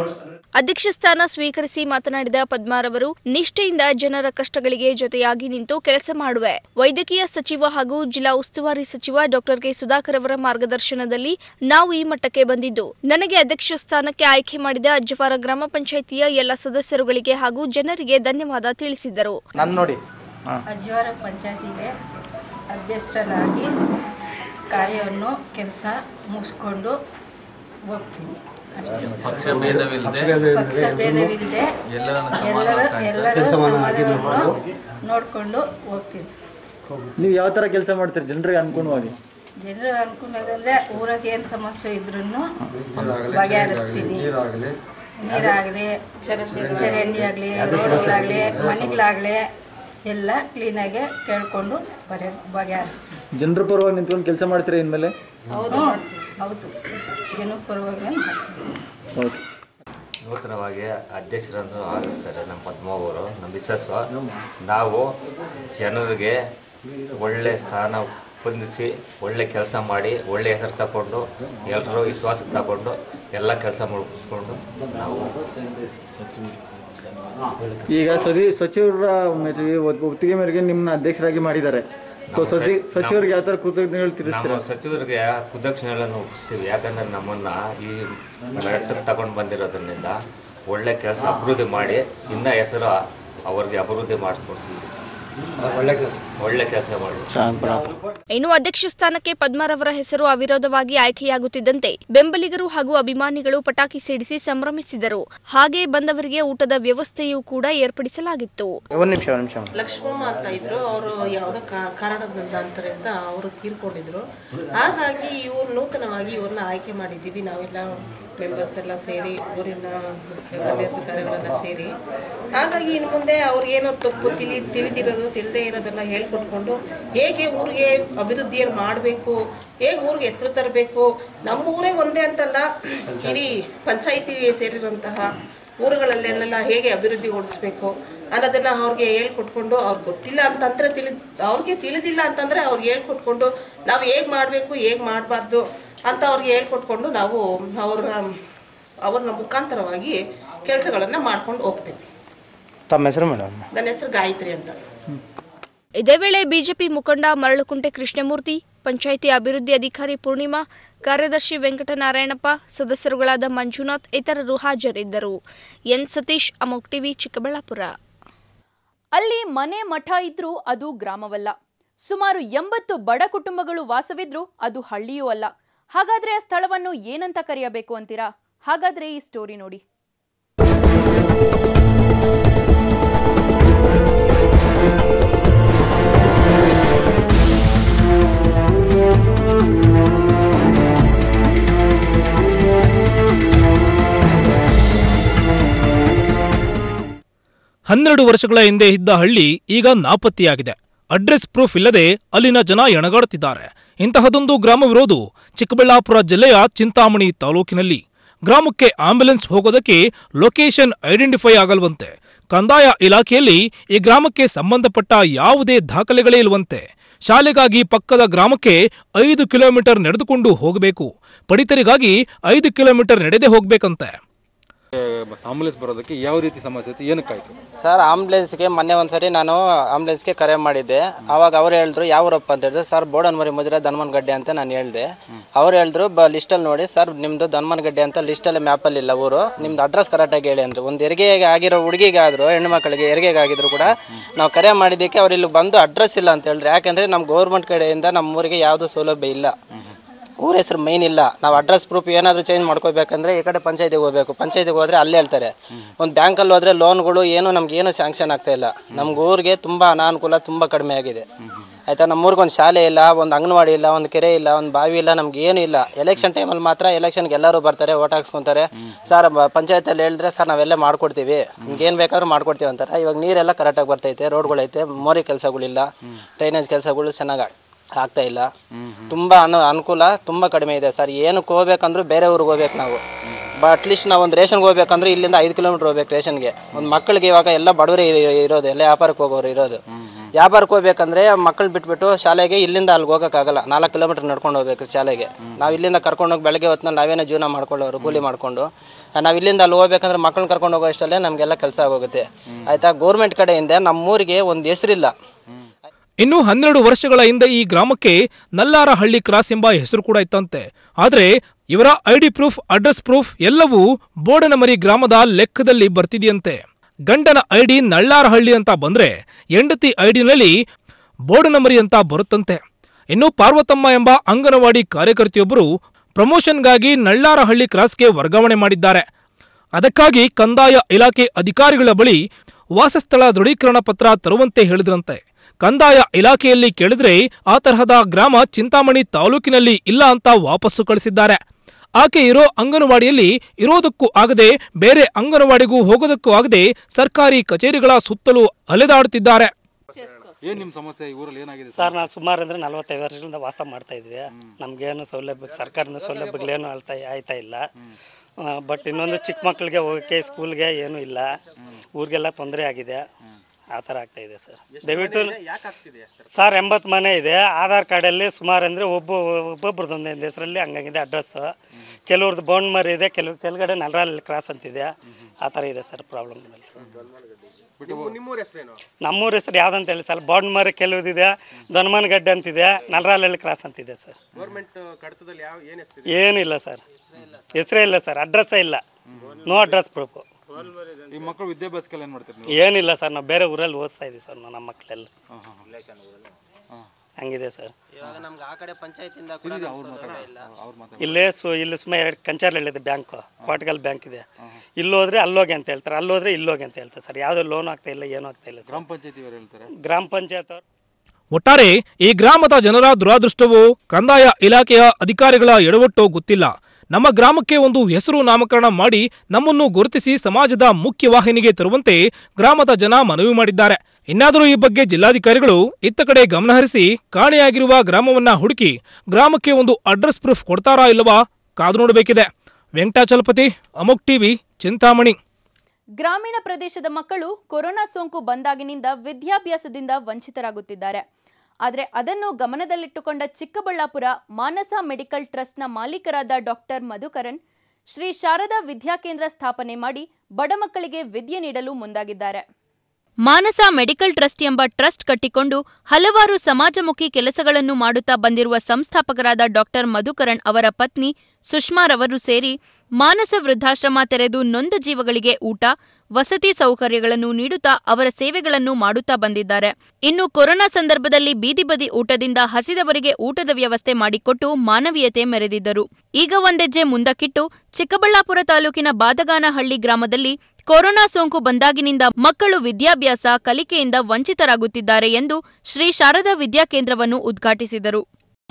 ಅಧ್ಯಕ್ಷ ಸ್ಥಾನ ಸ್ವೀಕರಿಸಿ ಮಾತನಾಡಿದ ಪದ್ಮಾರವರು ನಿಷ್ಠೆಯಿಂದ ಜನರ ಕಷ್ಟಗಳಿಗೆ ಜೊತೆಯಾಗಿ ನಿಂತು ಕೆಲಸ ಮಾಡುವೆ ವೈದ್ಯಕೀಯ ಸಚಿವ ಹಾಗೂ ಜಿಲ್ಲಾ ಉಸ್ತುವಾರಿ ಸಚಿವ ಡಾಕ್ಟರ್ ಕೆ ಸುಧಾಕರ್ ಅವರ ಮಾರ್ಗದರ್ಶನದಲ್ಲಿ ನಾವು ಈ ಮಟ್ಟಕ್ಕೆ ಬಂದಿದ್ದು ನನಗೆ ಅಧ್ಯಕ್ಷ ಸ್ಥಾನಕ್ಕೆ ಆಯ್ಕೆ ಮಾಡಿದ ಅಜ್ಜವಾರ ಗ್ರಾಮ ಪಂಚಾಯಿತಿಯ ಎಲ್ಲ ಸದಸ್ಯರುಗಳಿಗೆ ಹಾಗೂ ಜನರಿಗೆ ಧನ್ಯವಾದ ತಿಳಿಸಿದರು ನಾನು ನೋಡಿ ಅಜ್ವಾರ ಪಂಚಾಯತಿಗೆ ಅಧ್ಯಕ್ಷರಾಗಿ ಕಾರ್ಯವನ್ನು ಕೆಲಸ ಮುಗಿಸ್ಕೊಂಡು ಹೋಗ್ತೀನಿ ಪಕ್ಷ ಭೇದವಿಲ್ಲದೆ ಪಕ್ಷ ಭೇದವಿಲ್ಲದೆ ಎಲ್ಲರನ್ನ ಎಲ್ಲರ ಸಮಾನ ಎಲ್ಲರ ಸಮಾಧಾನವನ್ನು ನೋಡಿಕೊಂಡು ಹೋಗ್ತೀನಿ ನೀವು ಯಾವ ಥರ ಕೆಲಸ ಮಾಡ್ತೀರಿ ಜನರಿಗೆ ಅನುಗುಣವಾಗಿ ಜನರು ಅನ್ಕೊಂಡಾಗಂದ್ರೆ ಊರಾಗ ಏನು ಸಮಸ್ಯೆ ಇದ್ರೂ ಬಗೆಹರಿಸ್ತೀನಿ ನೀರಾಗಲಿ ಚರಂಡಿ ಆಗಲಿ ರೋಡ್ಗಳಾಗಲಿ ಮನೆಗಳಾಗಲಿ ಎಲ್ಲ ಕ್ಲೀನಾಗಿ ಕೇಳ್ಕೊಂಡು ಬರೆ ಬಗೆಹರಿಸ್ತೀನಿ ಜನರ ಪರವಾಗಿ ನಿಂತ್ಕೊಂಡು ಕೆಲಸ ಮಾಡ್ತೀರಾ ಇನ್ಮೇಲೆ ಹೌದು ಹೌದು ಜನಕ್ಕೆ ಪರವಾಗಿ ಮಾಡ್ತೀನಿ ಓಕೆ ನೂತನವಾಗಿ ಅಧ್ಯಕ್ಷರನ್ನು ಆಗಿರ್ತಾರೆ ನಮ್ಮ ಪದ್ಮ ಅವರು ನಮ್ಮ ಮಿಸ್ಸಸ್ ನಾವು ಜನರಿಗೆ ಒಳ್ಳೆ ಸ್ಥಾನ ಹೊಂದಿಸಿ ಒಳ್ಳೆ ಕೆಲಸ ಮಾಡಿ ಒಳ್ಳೆ ಹೆಸರು ತಗೊಂಡು ಎಲ್ಲರೂ ವಿಶ್ವಾಸಕ್ಕೆ ತಗೊಂಡು ಎಲ್ಲ ಕೆಲಸ ಮುಗಿಸ್ಕೊಂಡು ನಾವು ಈಗ ಸದಿ ಸಚಿವರ ಮೆಚ್ಚುಗೆ ಒತ್- ಒಪ್ಪಿಗೆ ಮೇರೆಗೆ ನಿಮ್ಮನ್ನ ಅಧ್ಯಕ್ಷರಾಗಿ ಮಾಡಿದ್ದಾರೆ ಸೊ ಸದಿ ಸಚಿವರಿಗೆ ಯಾವ ಥರ ಕೃತಜ್ಞತೆಗಳು ತಿಳಿಸ್ತೀರಾ ನಮ್ಮ ಸಚಿವರಿಗೆ ಕುದಕ್ಷಿಣೆಗಳನ್ನು ಒಪ್ಪಿಸ್ತೀವಿ ಯಾಕಂದ್ರೆ ನಮ್ಮನ್ನ ಈ ಮೆಟ್ಟಕ್ಕೆ ತಗೊಂಡು ಬಂದಿರೋದ್ರಿಂದ ಒಳ್ಳೆ ಕೆಲಸ ಅಭಿವೃದ್ಧಿ ಮಾಡಿ ಇನ್ನೂ ಹೆಸರು ಅವ್ರಿಗೆ ಅಭಿವೃದ್ಧಿ ಮಾಡಿಸ್ಕೊಡ್ತೀವಿ ಒಳ್ಳೆ ಕೆಲಸ ಮಾಡಿ ಇನ್ನು ಅಧ್ಯಕ್ಷ ಸ್ಥಾನಕ್ಕೆ ಪದ್ಮರವರ ಹೆಸರು ಅವಿರೋಧವಾಗಿ ಆಯ್ಕೆಯಾಗುತ್ತಿದ್ದಂತೆ ಬೆಂಬಲಿಗರು ಹಾಗೂ ಅಭಿಮಾನಿಗಳು ಪಟಾಕಿ ಸಿಡಿಸಿ ಸಂಭ್ರಮಿಸಿದರು ಹಾಗೆ ಬಂದವರಿಗೆ ಊಟದ ವ್ಯವಸ್ಥೆಯೂ ಕೂಡ ಏರ್ಪಡಿಸಲಾಗಿತ್ತು ಒಂದು ನಿಮಿಷ ಒಂದು ನಿಮಿಷ ಲಕ್ಷ್ಮಮ್ಮ ಅಂತ ಇದ್ರು ಅವರು ಯಾವುದೋ ಕಾ- ಕಾರಣದಂತರಿಂದ ಅವರು ತೀರ್ಕೊಂಡಿದ್ರು ಹಾಗಾಗಿ ಇವ್ರು ನೂತನವಾಗಿ ಇವ್ರನ್ನ ಆಯ್ಕೆ ಮಾಡಿದ್ದೀವಿ ನಾವೆಲ್ಲ ಮೆಂಬರ್ಸ್ ಎಲ್ಲ ಸೇರಿ ಊರಿನ ಮುಖ್ಯ ಗಣ್ಯಾಧಿಕಾರಿಗಳೆಲ್ಲ ಸೇರಿ ಹಾಗಾಗಿ ಇನ್ನು ಮುಂದೆ ಅವ್ರಿಗೇನೋ ತಪ್ಪು ತಿಳಿ ತಿಳಿದಿರೋದು ತಿಳಿದೇ ಇರೋದನ್ನ ಹೇಳ್ಕೊಟ್ಕೊಂಡು ಹೇಗೆ ಊರಿಗೆ ಅಭಿವೃದ್ಧಿಯನ್ನು ಮಾಡಬೇಕು ಹೇಗೆ ಊರಿಗೆ ಹೆಸರು ತರಬೇಕು ನಮ್ಮ ಊರೇ ಒಂದೇ ಅಂತಲ್ಲ ಇಡೀ ಪಂಚಾಯಿತಿಗೆ ಸೇರಿರುವಂತಹ ಊರುಗಳಲ್ಲೆಲ್ಲ ಹೇಗೆ ಅಭಿವೃದ್ಧಿ ಓಡಿಸ್ಬೇಕು ಅನ್ನೋದನ್ನ ಅವ್ರಿಗೆ ಹೇಳ್ಕೊಟ್ಕೊಂಡು ಅವ್ರಿಗೆ ಗೊತ್ತಿಲ್ಲ ಅಂತಂದ್ರೆ ತಿಳಿ ಅವ್ರಿಗೆ ತಿಳಿದಿಲ್ಲ ಅಂತಂದ್ರೆ ಅವ್ರಿಗೆ ಹೇಳ್ಕೊಟ್ಕೊಂಡು ನಾವು ಹೇಗೆ ಮಾಡಬೇಕು ಹೇಗೆ ಮಾಡಬಾರ್ದು ಅಂತ ಅವ್ರಿಗೆ ಹೇಳ್ಕೊಟ್ಕೊಂಡು ನಾವು ಅವ್ರ ಅವ್ರನ್ನ ಮುಖಾಂತರವಾಗಿ ಕೆಲಸಗಳನ್ನು ಮಾಡ್ಕೊಂಡು ಹೋಗ್ತೀವಿ ತಮ್ಮ ಹೆಸರು ಮೇಡಮ್ ನನ್ನ ಹೆಸರು ಗಾಯತ್ರಿ ಅಂತ ಇದೇ ವೇಳೆ ಬಿಜೆಪಿ ಮುಖಂಡ ಮರಳುಕುಂಟೆ ಕೃಷ್ಣಮೂರ್ತಿ ಪಂಚಾಯಿತಿ ಅಭಿವೃದ್ಧಿ ಅಧಿಕಾರಿ ಪೂರ್ಣಿಮಾ ಕಾರ್ಯದರ್ಶಿ ವೆಂಕಟನಾರಾಯಣಪ್ಪ ಸದಸ್ಯರುಗಳಾದ ಮಂಜುನಾಥ್ ಇತರರು ಹಾಜರಿದ್ದರು ಎನ್ ಸತೀಶ್ ಅಮೋಕ್ ಟಿವಿ ಚಿಕ್ಕಬಳ್ಳಾಪುರ ಅಲ್ಲಿ ಮನೆ ಮಠ ಇದ್ರೂ ಅದು ಗ್ರಾಮವಲ್ಲ ಸುಮಾರು ಎಂಬತ್ತು ಬಡ ಕುಟುಂಬಗಳು ವಾಸವಿದ್ರೂ ಅದು ಹಳ್ಳಿಯೂ ಅಲ್ಲ ಹಾಗಾದ್ರೆ ಆ ಸ್ಥಳವನ್ನು ಏನಂತ ಕರೆಯಬೇಕು ಅಂತೀರಾ ಹಾಗಾದ್ರೆ ಈ ಸ್ಟೋರಿ ನೋಡಿ ಹನ್ನೆರಡು ವರ್ಷಗಳ ಹಿಂದೆ ಇದ್ದ ಹಳ್ಳಿ ಈಗ ನಾಪತ್ತೆಯಾಗಿದೆ ಅಡ್ರೆಸ್ ಪ್ರೂಫ್ ಇಲ್ಲದೆ ಅಲ್ಲಿನ ಜನ ಎಣಗಾಡುತ್ತಿದ್ದಾರೆ ಇಂತಹದೊಂದು ಗ್ರಾಮವಿರೋದು ಚಿಕ್ಕಬಳ್ಳಾಪುರ ಜಿಲ್ಲೆಯ ಚಿಂತಾಮಣಿ ತಾಲೂಕಿನಲ್ಲಿ ಗ್ರಾಮಕ್ಕೆ ಆಂಬ್ಯುಲೆನ್ಸ್ ಹೋಗೋದಕ್ಕೆ ಲೊಕೇಶನ್ ಐಡೆಂಟಿಫೈ ಆಗಲ್ವಂತೆ ಕಂದಾಯ ಇಲಾಖೆಯಲ್ಲಿ ಈ ಗ್ರಾಮಕ್ಕೆ ಸಂಬಂಧಪಟ್ಟ ಯಾವುದೇ ದಾಖಲೆಗಳೇ ಇಲ್ವಂತೆ ಶಾಲೆಗಾಗಿ ಪಕ್ಕದ ಗ್ರಾಮಕ್ಕೆ ಐದು ಕಿಲೋಮೀಟರ್ ನಡೆದುಕೊಂಡು ಹೋಗಬೇಕು ಪಡಿತರಿಗಾಗಿ ಐದು ಕಿಲೋಮೀಟರ್ ನಡೆದೇ ಹೋಗ್ಬೇಕಂತೆ ಆಂಬುಲೆನ್ಸ್ ಬರೋದಕ್ಕೆ ಯಾವ ರೀತಿ ಸಮಸ್ಯೆ ಇತ್ತು ಏನಕ್ಕಾಯ್ತು ಸರ್ ಆಂಬುಲೆನ್ಸ್ಗೆ ಮೊನ್ನೆ ಒಂದ್ಸರಿ ನಾನು ಆಂಬುಲೆನ್ಸ್ಗೆ ಕರೆ ಮಾಡಿದ್ದೆ ಅವಾಗ ಅವ್ರು ಹೇಳಿದ್ರು ಯಾವೂರಪ್ಪ ಅಂತ ಹೇಳಿದ್ರು ಸರ್ ಬೋಡನ್ಮರಿ ಮುಜರಾ ಧನ್ಮನ್ ಗಡ್ಡೆ ಅಂತ ನಾನು ಹೇಳಿದೆ ಅವ್ರು ಹೇಳಿದ್ರು ಬ ಲಿಸ್ಟಲ್ಲಿ ನೋಡಿ ಸರ್ ನಿಮ್ಮದು ಧನ್ಮನ್ ಗಡ್ಡೆ ಅಂತ ಲಿಸ್ಟಲ್ಲಿ ಮ್ಯಾಪಲ್ಲಿ ಇಲ್ಲ ಊರು ನಿಮ್ದು ಅಡ್ರೆಸ್ ಕರೆಕ್ಟಾಗಿ ಹೇಳಿ ಅಂದರು ಒಂದು ಹೆರಿಗೆಗೆ ಆಗಿರೋ ಹುಡುಗಿಗಾದ್ರು ಹೆಣ್ಣು ಮಕ್ಕಳಿಗೆ ಹೆರಿಗೆಗೆ ಆಗಿದ್ರು ಕೂಡ ನಾವು ಕರೆ ಮಾಡಿದ್ದಕ್ಕೆ ಅವ್ರು ಇಲ್ಲಿ ಬಂದು ಅಡ್ರೆಸ್ ಇಲ್ಲ ಅಂತ ಹೇಳಿದ್ರು ಯಾಕಂದರೆ ನಮ್ಮ ಗೌರ್ಮೆಂಟ್ ಕಡೆಯಿಂದ ನಮ್ಮ ಊರಿಗೆ ಯಾವುದೂ ಸೌಲಭ್ಯ ಇಲ್ಲ ಊರ ಹೆಸರು ಮೈನ್ ಇಲ್ಲ ನಾವು ಅಡ್ರೆಸ್ ಪ್ರೂಫ್ ಏನಾದರೂ ಚೇಂಜ್ ಮಾಡ್ಕೋಬೇಕಂದ್ರೆ ಈ ಕಡೆ ಪಂಚಾಯತಿಗೆ ಹೋಗ್ಬೇಕು ಪಂಚಾಯತಿಗೆ ಹೋದ್ರೆ ಅಲ್ಲೇ ಹೇಳ್ತಾರೆ ಒಂದು ಬ್ಯಾಂಕಲ್ಲಿ ಹೋದ್ರೆ ಲೋನ್ಗಳು ಏನು ನಮ್ಗೆ ಏನು ಸ್ಯಾಂಕ್ಷನ್ ಆಗ್ತಾ ಇಲ್ಲ ನಮ್ಗೆ ಊರಿಗೆ ತುಂಬ ಅನಾನುಕೂಲ ತುಂಬ ಕಡಿಮೆ ಆಗಿದೆ ಆಯಿತಾ ನಮ್ಮೂರಿಗೆ ಒಂದು ಶಾಲೆ ಇಲ್ಲ ಒಂದು ಅಂಗನವಾಡಿ ಇಲ್ಲ ಒಂದು ಕೆರೆ ಇಲ್ಲ ಒಂದು ಬಾವಿ ಇಲ್ಲ ನಮ್ಗೆ ಏನೂ ಇಲ್ಲ ಎಲೆಕ್ಷನ್ ಟೈಮಲ್ಲಿ ಮಾತ್ರ ಎಲೆಕ್ಷನ್ಗೆ ಎಲ್ಲರೂ ಬರ್ತಾರೆ ಓಟ್ ಹಾಕ್ಸ್ಕೊತಾರೆ ಸರ್ ಪಂಚಾಯತಲ್ಲಿ ಹೇಳಿದ್ರೆ ಸರ್ ನಾವೆಲ್ಲ ಮಾಡ್ಕೊಡ್ತೀವಿ ನಿಮ್ಗೆ ಏನು ಬೇಕಾದ್ರೂ ಮಾಡ್ಕೊಡ್ತೀವಿ ಅಂತಾರೆ ಇವಾಗ ನೀರೆಲ್ಲ ಕರೆಕ್ಟಾಗಿ ಬರ್ತೈತೆ ರೋಡ್ಗಳೈತೆ ಮೋರಿ ಕೆಲಸಗಳಿಲ್ಲ ಡ್ರೈನೇಜ್ ಕೆಲಸಗಳು ಚೆನ್ನಾಗಿ ಆಗ್ತಾ ಇಲ್ಲ ತುಂಬ ಅನು ಅನುಕೂಲ ತುಂಬ ಕಡಿಮೆ ಇದೆ ಸರ್ ಏನಕ್ಕೆ ಹೋಗ್ಬೇಕಂದ್ರೂ ಬೇರೆ ಊರಿಗೆ ಹೋಗ್ಬೇಕು ನಾವು ಬ ಅಟ್ಲೀಸ್ಟ್ ನಾವು ಒಂದು ರೇಷನ್ಗೆ ಹೋಗ್ಬೇಕಂದ್ರೆ ಇಲ್ಲಿಂದ ಐದು ಕಿಲೋಮೀಟ್ರ್ ಹೋಗ್ಬೇಕು ರೇಷನ್ಗೆ ಒಂದು ಮಕ್ಕಳಿಗೆ ಇವಾಗ ಎಲ್ಲ ಬಡವರೇ ಇರೋದು ಎಲ್ಲ ವ್ಯಾಪಾರಕ್ಕೆ ಹೋಗೋರು ಇರೋದು ವ್ಯಾಪಾರಕ್ಕೆ ಹೋಗ್ಬೇಕಂದ್ರೆ ಮಕ್ಕಳು ಬಿಟ್ಬಿಟ್ಟು ಶಾಲೆಗೆ ಇಲ್ಲಿಂದ ಅಲ್ಲಿಗೆ ಹೋಗೋಕ್ಕಾಗಲ್ಲ ನಾಲ್ಕು ಕಿಲೋಮೀಟರ್ ನಡ್ಕೊಂಡು ಹೋಗ್ಬೇಕು ಶಾಲೆಗೆ ನಾವು ಇಲ್ಲಿಂದ ಕರ್ಕೊಂಡೋಗಿ ಬೆಳಗ್ಗೆ ಹೊತ್ತಿನಲ್ಲಿ ನಾವೇನೋ ಜೀವನ ಮಾಡ್ಕೊಳ್ಳೋರು ಕೂಲಿ ಮಾಡಿಕೊಂಡು ನಾವು ಇಲ್ಲಿಂದ ಅಲ್ಲಿ ಹೋಗ್ಬೇಕಂದ್ರೆ ಮಕ್ಕಳನ್ನ ಕರ್ಕೊಂಡು ಹೋಗೋ ಅಷ್ಟಲ್ಲೇ ನಮಗೆಲ್ಲ ಕೆಲಸ ಆಗೋಗುತ್ತೆ ಆಯಿತಾ ಗೌರ್ಮೆಂಟ್ ಕಡೆಯಿಂದ ನಮ್ಮೂರಿಗೆ ಒಂದು ಹೆಸರಿಲ್ಲ ಇನ್ನು ಹನ್ನೆರಡು ವರ್ಷಗಳ ಹಿಂದೆ ಈ ಗ್ರಾಮಕ್ಕೆ ನಲ್ಲಾರಹಳ್ಳಿ ಕ್ರಾಸ್ ಎಂಬ ಹೆಸರು ಕೂಡ ಇತ್ತಂತೆ ಆದರೆ ಇವರ ಐಡಿ ಪ್ರೂಫ್ ಅಡ್ರೆಸ್ ಪ್ರೂಫ್ ಎಲ್ಲವೂ ಬೋಡನಮರಿ ಗ್ರಾಮದ ಲೆಕ್ಕದಲ್ಲಿ ಬರ್ತಿದೆಯಂತೆ ಗಂಡನ ಐಡಿ ನಳ್ಳಾರಹಳ್ಳಿ ಅಂತ ಬಂದ್ರೆ ಹೆಂಡತಿ ಐಡಿನಲ್ಲಿ ಬೋಡನಮರಿ ಅಂತ ಬರುತ್ತಂತೆ ಇನ್ನು ಪಾರ್ವತಮ್ಮ ಎಂಬ ಅಂಗನವಾಡಿ ಕಾರ್ಯಕರ್ತೆಯೊಬ್ಬರು ಪ್ರಮೋಷನ್ಗಾಗಿ ನಳ್ಳಾರಹಳ್ಳಿ ಕ್ರಾಸ್ಗೆ ವರ್ಗಾವಣೆ ಮಾಡಿದ್ದಾರೆ ಅದಕ್ಕಾಗಿ ಕಂದಾಯ ಇಲಾಖೆ ಅಧಿಕಾರಿಗಳ ಬಳಿ ವಾಸಸ್ಥಳ ದೃಢೀಕರಣ ಪತ್ರ ತರುವಂತೆ ಹೇಳಿದ್ರಂತೆ ಕಂದಾಯ ಇಲಾಖೆಯಲ್ಲಿ ಕೇಳಿದ್ರೆ ಆ ತರಹದ ಗ್ರಾಮ ಚಿಂತಾಮಣಿ ತಾಲೂಕಿನಲ್ಲಿ ಇಲ್ಲ ಅಂತ ವಾಪಸ್ಸು ಕಳಿಸಿದ್ದಾರೆ ಆಕೆ ಇರೋ ಅಂಗನವಾಡಿಯಲ್ಲಿ ಇರೋದಕ್ಕೂ ಆಗದೆ ಬೇರೆ ಅಂಗನವಾಡಿಗೂ ಹೋಗೋದಕ್ಕೂ ಆಗದೆ ಸರ್ಕಾರಿ ಕಚೇರಿಗಳ ಸುತ್ತಲೂ ಅಲೆದಾಡುತ್ತಿದ್ದಾರೆ ಏನ್ ನಿಮ್ ಸಮಸ್ಯೆ ಈ ಊರಲ್ಲಿ ಏನಾಗಿದೆ ಸರ್ ನಾವು ಸುಮಾರು ಅಂದರೆ ನಲವತ್ತೈದು ವರ್ಷದಿಂದ ವಾಸ ಮಾಡ್ತಾ ಇದ್ವಿ ನಮಗೇನು ಸೌಲಭ್ಯ ಸರ್ಕಾರದ ಸೌಲಭ್ಯಗಳೇನು ಆಳ್ತಾ ಆಯ್ತಾ ಇಲ್ಲ ಬಟ್ ಇನ್ನೊಂದು ಚಿಕ್ಕ ಮಕ್ಕಳಿಗೆ ಹೋಗೋಕ್ಕೆ ಸ್ಕೂಲ್ಗೆ ಏನೂ ಇಲ್ಲ ಊರಿಗೆಲ್ಲ ತೊಂದರೆ ಆಗಿದೆ ಆ ಥರ ಆಗ್ತಾ ಇದೆ ಸರ್ ದಯವಿಟ್ಟು ಸರ್ ಎಂಬತ್ತು ಮನೆ ಇದೆ ಆಧಾರ್ ಕಾರ್ಡಲ್ಲಿ ಸುಮಾರು ಅಂದರೆ ಒಬ್ಬ ಒಬ್ಬೊಬ್ರದ್ದು ಒಂದು ಹೆಸರಲ್ಲಿ ಹಂಗಾಗಿದೆ ಅಡ್ರೆಸ್ಸು ಕೆಲವ್ರದ್ದು ಬೌಂಡ್ ಮರಿ ಇದೆ ಕೆಲವು ಕೆಳಗಡೆ ನಲ್ರಲ್ಲಿ ಕ್ರಾಸ್ ಅಂತಿದೆ ಆ ಥರ ಇದೆ ಸರ್ ಪ್ರಾಬ್ಲಮ್ ನಮ್ಮೂರ ಹೆಸರು ಯಾವ್ದಂತ ಹೇಳಿ ಸರ್ ಬೌಂಡ್ ಮರಿ ಕೆಲವುದಿದೆ ದೊನಮನ ಗಡ್ಡೆ ಅಂತಿದೆ ನಲ್ರಾಲಲ್ಲಿ ಕ್ರಾಸ್ ಅಂತಿದೆ ಸರ್ ಏನಿಲ್ಲ ಸರ್ ಹೆಸರೇ ಇಲ್ಲ ಸರ್ ಅಡ್ರೆಸ್ಸೇ ಇಲ್ಲ ನೋ ಅಡ್ರೆಸ್ ಪ್ರೂಫು ಈ ಮಕ್ಕಳು ವಿದ್ಯಾಭ್ಯಾಸಕ್ಕೆಲ್ಲ ಏನ್ ಮಾಡ್ತಾರೆ ನೀವು ಏನಿಲ್ಲ ಸರ್ ನಾವು ಬೇರೆ ಊರಲ್ಲಿ ಓದಿಸ್ತಾ ಇದ್ದೀವಿ ಸರ್ ನಮ್ಮ ಮಕ್ಕಳೆಲ್ಲ ಹಂಗಿದೆ ಸರ್ ಇವಾಗ ನಮ್ಗೆ ಆ ಕಡೆ ಪಂಚಾಯತಿಂದ ಇಲ್ಲೇ ಸು ಇಲ್ಲಿ ಸುಮ್ಮನೆ ಎರಡು ಕಂಚಾರ್ಲಿದೆ ಬ್ಯಾಂಕ್ ಕ್ವಾಟ್ಗಲ್ ಬ್ಯಾಂಕ್ ಇದೆ ಇಲ್ಲೋದ್ರೆ ಅಲ್ಲೋಗಿ ಅಂತ ಹೇಳ್ತಾರೆ ಅಲ್ಲೋದ್ರೆ ಇಲ್ಲೋಗಿ ಅಂತ ಹೇಳ್ತಾರೆ ಸರ್ ಯಾವುದೋ ಲೋನ್ ಆಗ್ತಾ ಇಲ್ಲ ಏನೂ ಆಗ್ತಾ ಇಲ್ಲ ಗ್ರಾಮ ಪಂಚಾಯತಿ ಅವರು ಹೇಳ್ತಾರೆ ಗ್ರಾಮ ಪಂಚಾಯತ್ ಅವ್ರು ಒಟ್ಟಾರೆ ಈ ಗ್ರಾಮದ ಜನರ ದುರಾದೃಷ್ಟವೋ ಕಂದಾಯ ಇಲಾಖೆಯ ಅಧಿಕಾರಿಗಳ ಎಡವಟ್ಟೋ ಗೊತ್ತಿಲ್ಲ ನಮ್ಮ ಗ್ರಾಮಕ್ಕೆ ಒಂದು ಹೆಸರು ನಾಮಕರಣ ಮಾಡಿ ನಮ್ಮನ್ನು ಗುರುತಿಸಿ ಸಮಾಜದ ಮುಖ್ಯವಾಹಿನಿಗೆ ತರುವಂತೆ ಗ್ರಾಮದ ಜನ ಮನವಿ ಮಾಡಿದ್ದಾರೆ ಇನ್ನಾದರೂ ಈ ಬಗ್ಗೆ ಜಿಲ್ಲಾಧಿಕಾರಿಗಳು ಇತ್ತ ಕಡೆ ಗಮನಹರಿಸಿ ಕಾಣೆಯಾಗಿರುವ ಗ್ರಾಮವನ್ನ ಹುಡುಕಿ ಗ್ರಾಮಕ್ಕೆ ಒಂದು ಅಡ್ರೆಸ್ ಪ್ರೂಫ್ ಕೊಡ್ತಾರಾ ಇಲ್ಲವಾ ಕಾದು ನೋಡಬೇಕಿದೆ ವೆಂಕಟಾಚಲಪತಿ ಅಮೋಕ್ ಟಿವಿ ಚಿಂತಾಮಣಿ ಗ್ರಾಮೀಣ ಪ್ರದೇಶದ ಮಕ್ಕಳು ಕೊರೋನಾ ಸೋಂಕು ಬಂದಾಗಿನಿಂದ ವಿದ್ಯಾಭ್ಯಾಸದಿಂದ ವಂಚಿತರಾಗುತ್ತಿದ್ದಾರೆ ಆದರೆ ಅದನ್ನು ಗಮನದಲ್ಲಿಟ್ಟುಕೊಂಡ ಚಿಕ್ಕಬಳ್ಳಾಪುರ ಮಾನಸ ಮೆಡಿಕಲ್ ಟ್ರಸ್ಟ್ನ ಮಾಲೀಕರಾದ ಡಾಕ್ಟರ್ ಮಧುಕರನ್ ಶ್ರೀ ಶಾರದಾ ವಿದ್ಯಾಕೇಂದ್ರ ಸ್ಥಾಪನೆ ಮಾಡಿ ಬಡ ಮಕ್ಕಳಿಗೆ ವಿದ್ಯೆ ನೀಡಲು ಮುಂದಾಗಿದ್ದಾರೆ ಮಾನಸ ಮೆಡಿಕಲ್ ಟ್ರಸ್ಟ್ ಎಂಬ ಟ್ರಸ್ಟ್ ಕಟ್ಟಿಕೊಂಡು ಹಲವಾರು ಸಮಾಜಮುಖಿ ಕೆಲಸಗಳನ್ನು ಮಾಡುತ್ತಾ ಬಂದಿರುವ ಸಂಸ್ಥಾಪಕರಾದ ಡಾಕ್ಟರ್ ಮಧುಕರಣ್ ಅವರ ಪತ್ನಿ ಸುಷ್ಮಾರವರು ಸೇರಿ ಮಾನಸ ವೃದ್ಧಾಶ್ರಮ ತೆರೆದು ನೊಂದ ಜೀವಗಳಿಗೆ ಊಟ ವಸತಿ ಸೌಕರ್ಯಗಳನ್ನು ನೀಡುತ್ತಾ ಅವರ ಸೇವೆಗಳನ್ನು ಮಾಡುತ್ತಾ ಬಂದಿದ್ದಾರೆ ಇನ್ನು ಕೊರೋನಾ ಸಂದರ್ಭದಲ್ಲಿ ಬೀದಿ ಬದಿ ಊಟದಿಂದ ಹಸಿದವರಿಗೆ ಊಟದ ವ್ಯವಸ್ಥೆ ಮಾಡಿಕೊಟ್ಟು ಮಾನವೀಯತೆ ಮೆರೆದಿದ್ದರು ಈಗ ಒಂದೆಜ್ಜೆ ಮುಂದಕ್ಕಿಟ್ಟು ಚಿಕ್ಕಬಳ್ಳಾಪುರ ತಾಲೂಕಿನ ಬಾದಗಾನಹಳ್ಳಿ ಗ್ರಾಮದಲ್ಲಿ ಕೊರೋನಾ ಸೋಂಕು ಬಂದಾಗಿನಿಂದ ಮಕ್ಕಳು ವಿದ್ಯಾಭ್ಯಾಸ ಕಲಿಕೆಯಿಂದ ವಂಚಿತರಾಗುತ್ತಿದ್ದಾರೆ ಎಂದು ಶ್ರೀ ಶಾರದಾ ವಿದ್ಯಾಕೇಂದ್ರವನ್ನು ಉದ್ಘಾಟಿಸಿದರು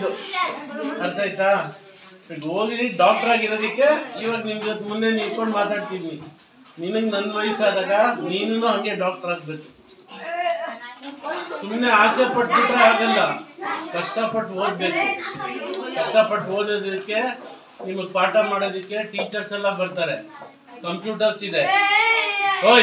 ಅರ್ಥ ಆಯ್ತಾ ಈಗ ಹೋಗಿ ಡಾಕ್ಟರ್ ಆಗಿರೋದಕ್ಕೆ ಇವಾಗ ನಿಮ್ ಜೊತೆ ಮುಂದೆ ನಿಂತ್ಕೊಂಡು ಮಾತಾಡ್ತೀನಿ ನಿನಗೆ ನನ್ನ ವಯಸ್ಸಾದಾಗ ನೀನು ಹಂಗೆ ಡಾಕ್ಟರ್ ಆಗ್ಬೇಕು ಸುಮ್ಮನೆ ಆಸೆ ಪಟ್ಬಿಟ್ರೆ ಆಗಲ್ಲ ಕಷ್ಟಪಟ್ಟು ಓದ್ಬೇಕು ಕಷ್ಟಪಟ್ಟು ಓದೋದಕ್ಕೆ ನಿಮಗೆ ಪಾಠ ಮಾಡೋದಕ್ಕೆ ಟೀಚರ್ಸ್ ಎಲ್ಲ ಬರ್ತಾರೆ ಕಂಪ್ಯೂಟರ್ಸ್ ಇದೆ ಓಯ್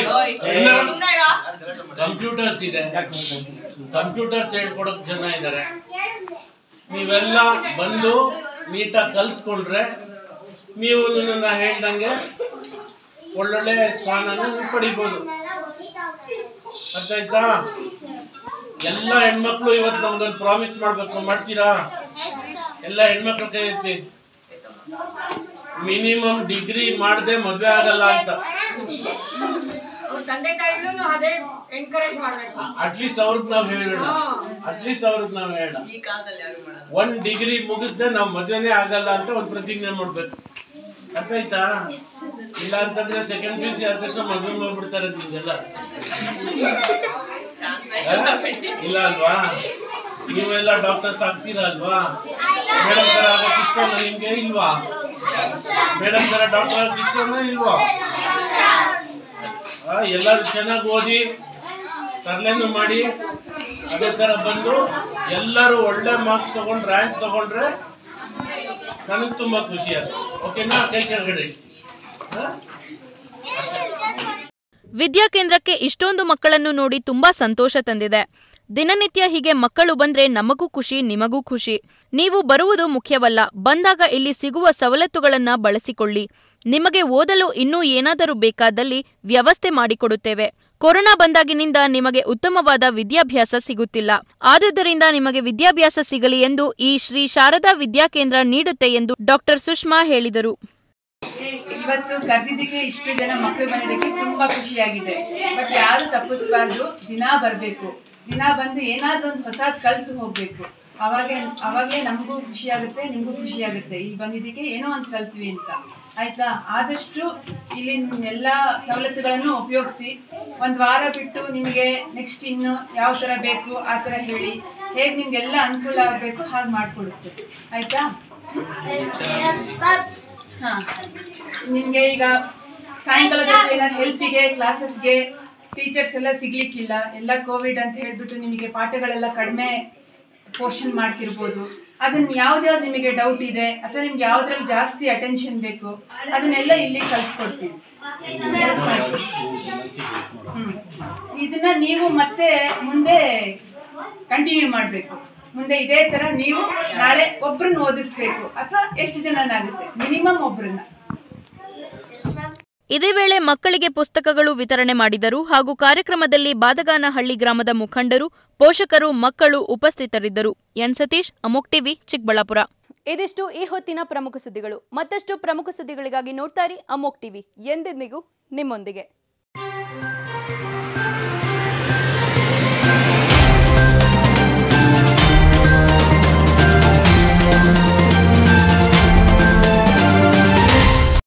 ಕಂಪ್ಯೂಟರ್ಸ್ ಇದೆ ಕಂಪ್ಯೂಟರ್ಸ್ ಹೇಳ್ಕೊಡಕ್ ಜನ ಇದ್ದಾರೆ ನೀವೆಲ್ಲ ಬಂದು ನೀಟಾಗಿ ಕಲ್ತ್ಕೊಂಡ್ರೆ ನೀವು ನನ್ನ ಹೇಳ್ದಂಗೆ ಒಳ್ಳೊಳ್ಳೆ ಸ್ಥಾನನ ನೀವು ಪಡಿಬೋದು ಅರ್ಥ ಆಯ್ತಾ ಎಲ್ಲ ಹೆಣ್ಮಕ್ಳು ಇವತ್ತು ನಮ್ಗೊಂದು ಪ್ರಾಮಿಸ್ ಮಾಡ್ಬೇಕು ಮಾಡ್ತೀರಾ ಎಲ್ಲ ಹೆಣ್ಮಕ್ಳ ಕೈ ಎತ್ತಿ ಮಿನಿಮಮ್ ಡಿಗ್ರಿ ಮಾಡದೆ ಮದ್ವೆ ಆಗಲ್ಲ ಅಂತ ತಂದೆ ತಾಯಿಗಳು ಅದೇ ಎನ್ಕರೇಜ್ ಮಾಡ್ಬೇಕು ಅಟ್ಲೀಸ್ಟ್ ಅವ್ರಿಗೆ ನಾವ್ ಹೇಳೋಣ ಅಟ್ಲೀಸ್ಟ್ ಅವ್ರಿಗೆ ನಾವ್ ಹೇಳೋಣ ಈ ಕಾಲದಲ್ಲಿ ಯಾರು ಮಾಡಲ್ಲ ಒಂದ್ ಡಿಗ್ರಿ ಮುಗಿಸ್ದೆ ನಾವ್ ಮದ್ವೆನೇ ಆಗಲ್ಲ ಅಂತ ಒಂದ್ ಪ್ರತಿಜ್ಞೆ ಮಾಡ್ಬೇಕು ಅರ್ಥ ಆಯ್ತಾ ಇಲ್ಲ ಅಂತಂದ್ರೆ ಸೆಕೆಂಡ್ ಪಿ ಯು ಸಿ ಆದ ತಕ್ಷಣ ಮದ್ವೆ ಮಾಡ್ಬಿಡ್ತಾರೆ ನಿಮ್ಗೆಲ್ಲ ಇಲ್ಲ ಅಲ್ವಾ ನೀವೆಲ್ಲ ಡಾಕ್ಟರ್ಸ್ ಆಗ್ತೀರಾ ಅಲ್ವಾ ಮೇಡಮ್ ತರ ಆಗಕ್ಕೆ ಇಷ್ಟನಾ ನಿಮ್ಗೆ ಇಲ್ವಾ ಮೇಡಮ್ ತರ ಡಾಕ್ಟರ್ ಆಗಕ್ಕೆ ಇಷ್ಟನಾ ಇಲ್ವಾ ಆ, ಎಲ್ಲರೂ ಚೆನ್ನಾಗಿ ಓದಿ ತರಲೆನು ಮಾಡಿ ಅದೇ ತರ ಬಂದು ಎಲ್ಲರೂ ಒಳ್ಳೆ ಮಾರ್ಕ್ಸ್ ತಗೊಂಡು ರ್ಯಾಂಕ್ ತಗೊಂಡ್ರೆ ನನಗೆ ತುಂಬಾ ಖುಷಿ ಆಗುತ್ತೆ ಓಕೆನಾ ಕೈ ಕೆಳಗಡೆ ಇಡ್ಸಿ ಹಾ? ವಿದ್ಯಾಕೇಂದ್ರಕ್ಕೆ ಇಷ್ಟೊಂದು ಮಕ್ಕಳನ್ನು ನೋಡಿ ತುಂಬಾ ಸಂತೋಷ ತಂದಿದೆ ದಿನನಿತ್ಯ ಹೀಗೆ ಮಕ್ಕಳು ಬಂದ್ರೆ ನಮಗೂ ಖುಷಿ ನಿಮಗೂ ಖುಷಿ ನೀವು ಬರುವುದು ಮುಖ್ಯವಲ್ಲ ಬಂದಾಗ ಇಲ್ಲಿ ಸಿಗುವ ಸವಲತ್ತುಗಳನ್ನ ಬಳಸಿಕೊಳ್ಳಿ ನಿಮಗೆ ಓದಲು ಇನ್ನೂ ಏನಾದರೂ ಬೇಕಾದಲ್ಲಿ ವ್ಯವಸ್ಥೆ ಮಾಡಿಕೊಡುತ್ತೇವೆ ಕೊರೋನಾ ಬಂದಾಗಿನಿಂದ ನಿಮಗೆ ಉತ್ತಮವಾದ ವಿದ್ಯಾಭ್ಯಾಸ ಸಿಗುತ್ತಿಲ್ಲ ಆದುದರಿಂದ ನಿಮಗೆ ವಿದ್ಯಾಭ್ಯಾಸ ಸಿಗಲಿ ಎಂದು ಈ ಶ್ರೀ ಶಾರದಾ ವಿದ್ಯಾಕೇಂದ್ರ ನೀಡುತ್ತೆ ಎಂದು ಡಾಕ್ಟರ್ ಸುಷ್ಮಾ ಹೇಳಿದರು ಇವತ್ತು ಕರೆದಿದ್ದಕ್ಕೆ ಇಷ್ಟು ಜನ ಮಕ್ಕಳು ಬಂದಿದ್ದಕ್ಕೆ ತುಂಬಾ ಖುಷಿಯಾಗಿದೆ ಬಟ್ ಯಾರು ತಪ್ಪಿಸ್ಬಾರ್ದು ದಿನಾ ಬರಬೇಕು ದಿನ ಬಂದು ಏನಾದ್ರೂ ಒಂದು ಹೊಸದ್ ಕಲ್ತು ಹೋಗ್ಬೇಕು ಅವಾಗ ಅವಾಗಲೇ ನಮಗೂ ಖುಷಿ ಆಗುತ್ತೆ ನಿಮಗೂ ಖುಷಿ ಆಗುತ್ತೆ ಇಲ್ಲಿ ಬಂದಿದ್ದಕ್ಕೆ ಏನೋ ಒಂದು ಕಲ್ತ್ವಿ ಅಂತ ಆಯ್ತಾ ಆದಷ್ಟು ಇಲ್ಲಿನ ಎಲ್ಲ ಸವಲತ್ತುಗಳನ್ನು ಉಪಯೋಗಿಸಿ ಒಂದು ವಾರ ಬಿಟ್ಟು ನಿಮಗೆ ನೆಕ್ಸ್ಟ್ ಇನ್ನು ಯಾವ ಥರ ಬೇಕು ಆ ಥರ ಹೇಳಿ ಹೇಗೆ ನಿಮ್ಗೆಲ್ಲ ಅನುಕೂಲ ಆಗಬೇಕು ಹಾಗೆ ಮಾಡಿಕೊಡುತ್ತೆ ಆಯ್ತಾ ಹಾಂ ನಿಮಗೆ ಈಗ ಸಾಯಂಕಾಲದ ಏನಾದ್ರು ಹೆಲ್ಪಿಗೆ ಕ್ಲಾಸಸ್ಗೆ ಟೀಚರ್ಸ್ ಎಲ್ಲ ಸಿಗ್ಲಿಕ್ಕಿಲ್ಲ ಎಲ್ಲ ಕೋವಿಡ್ ಅಂತ ಹೇಳ್ಬಿಟ್ಟು ನಿಮಗೆ ಪಾಠಗಳೆಲ್ಲ ಕಡಿಮೆ ಪೋರ್ಷನ್ ಮಾಡ್ತಿರ್ಬೋದು ಅದನ್ನ ಯಾವ್ದ್ಯಾವ್ದು ನಿಮಗೆ ಡೌಟ್ ಇದೆ ಅಥವಾ ನಿಮ್ಗೆ ಯಾವ್ದ್ರಲ್ಲಿ ಜಾಸ್ತಿ ಅಟೆನ್ಷನ್ ಬೇಕು ಅದನ್ನೆಲ್ಲ ಇಲ್ಲಿ ಕಲಿಸ್ಕೊಡ್ತೀವಿ Help ಮಾಡ್ತೀವಿ. ಹ್ಮ್. ಇದನ್ನ ನೀವು ಮತ್ತೆ ಮುಂದೆ ಕಂಟಿನ್ಯೂ ಮಾಡಬೇಕು ಮುಂದೆ ಇದೇ ತರ ನೀವು ನಾಳೆ ಒಬ್ರನ್ನ ಓದಿಸ್ಬೇಕು ಅಥವಾ ಎಷ್ಟು ಜನನಾಗುತ್ತೆ ಮಿನಿಮಮ್ ಒಬ್ರನ್ನ ಇದೇ ವೇಳೆ ಮಕ್ಕಳಿಗೆ ಪುಸ್ತಕಗಳು ವಿತರಣೆ ಮಾಡಿದರು ಹಾಗೂ ಕಾರ್ಯಕ್ರಮದಲ್ಲಿ ಬಾದಗಾನಹಳ್ಳಿ ಗ್ರಾಮದ ಮುಖಂಡರು ಪೋಷಕರು ಮಕ್ಕಳು ಉಪಸ್ಥಿತರಿದ್ದರು ಎನ್ ಸತೀಶ್ ಅಮೋಕ್ ಟಿವಿ ಚಿಕ್ಕಬಳ್ಳಾಪುರ ಇದಿಷ್ಟು ಈ ಹೊತ್ತಿನ ಪ್ರಮುಖ ಸುದ್ದಿಗಳು ಮತ್ತಷ್ಟು ಪ್ರಮುಖ ಸುದ್ದಿಗಳಿಗಾಗಿ ನೋಡ್ತಾ ಇರಿ ಅಮೋಕ್ ಟಿವಿ ಎಂದೆಂದಿಗೂ ನಿಮ್ಮೊಂದಿಗೆ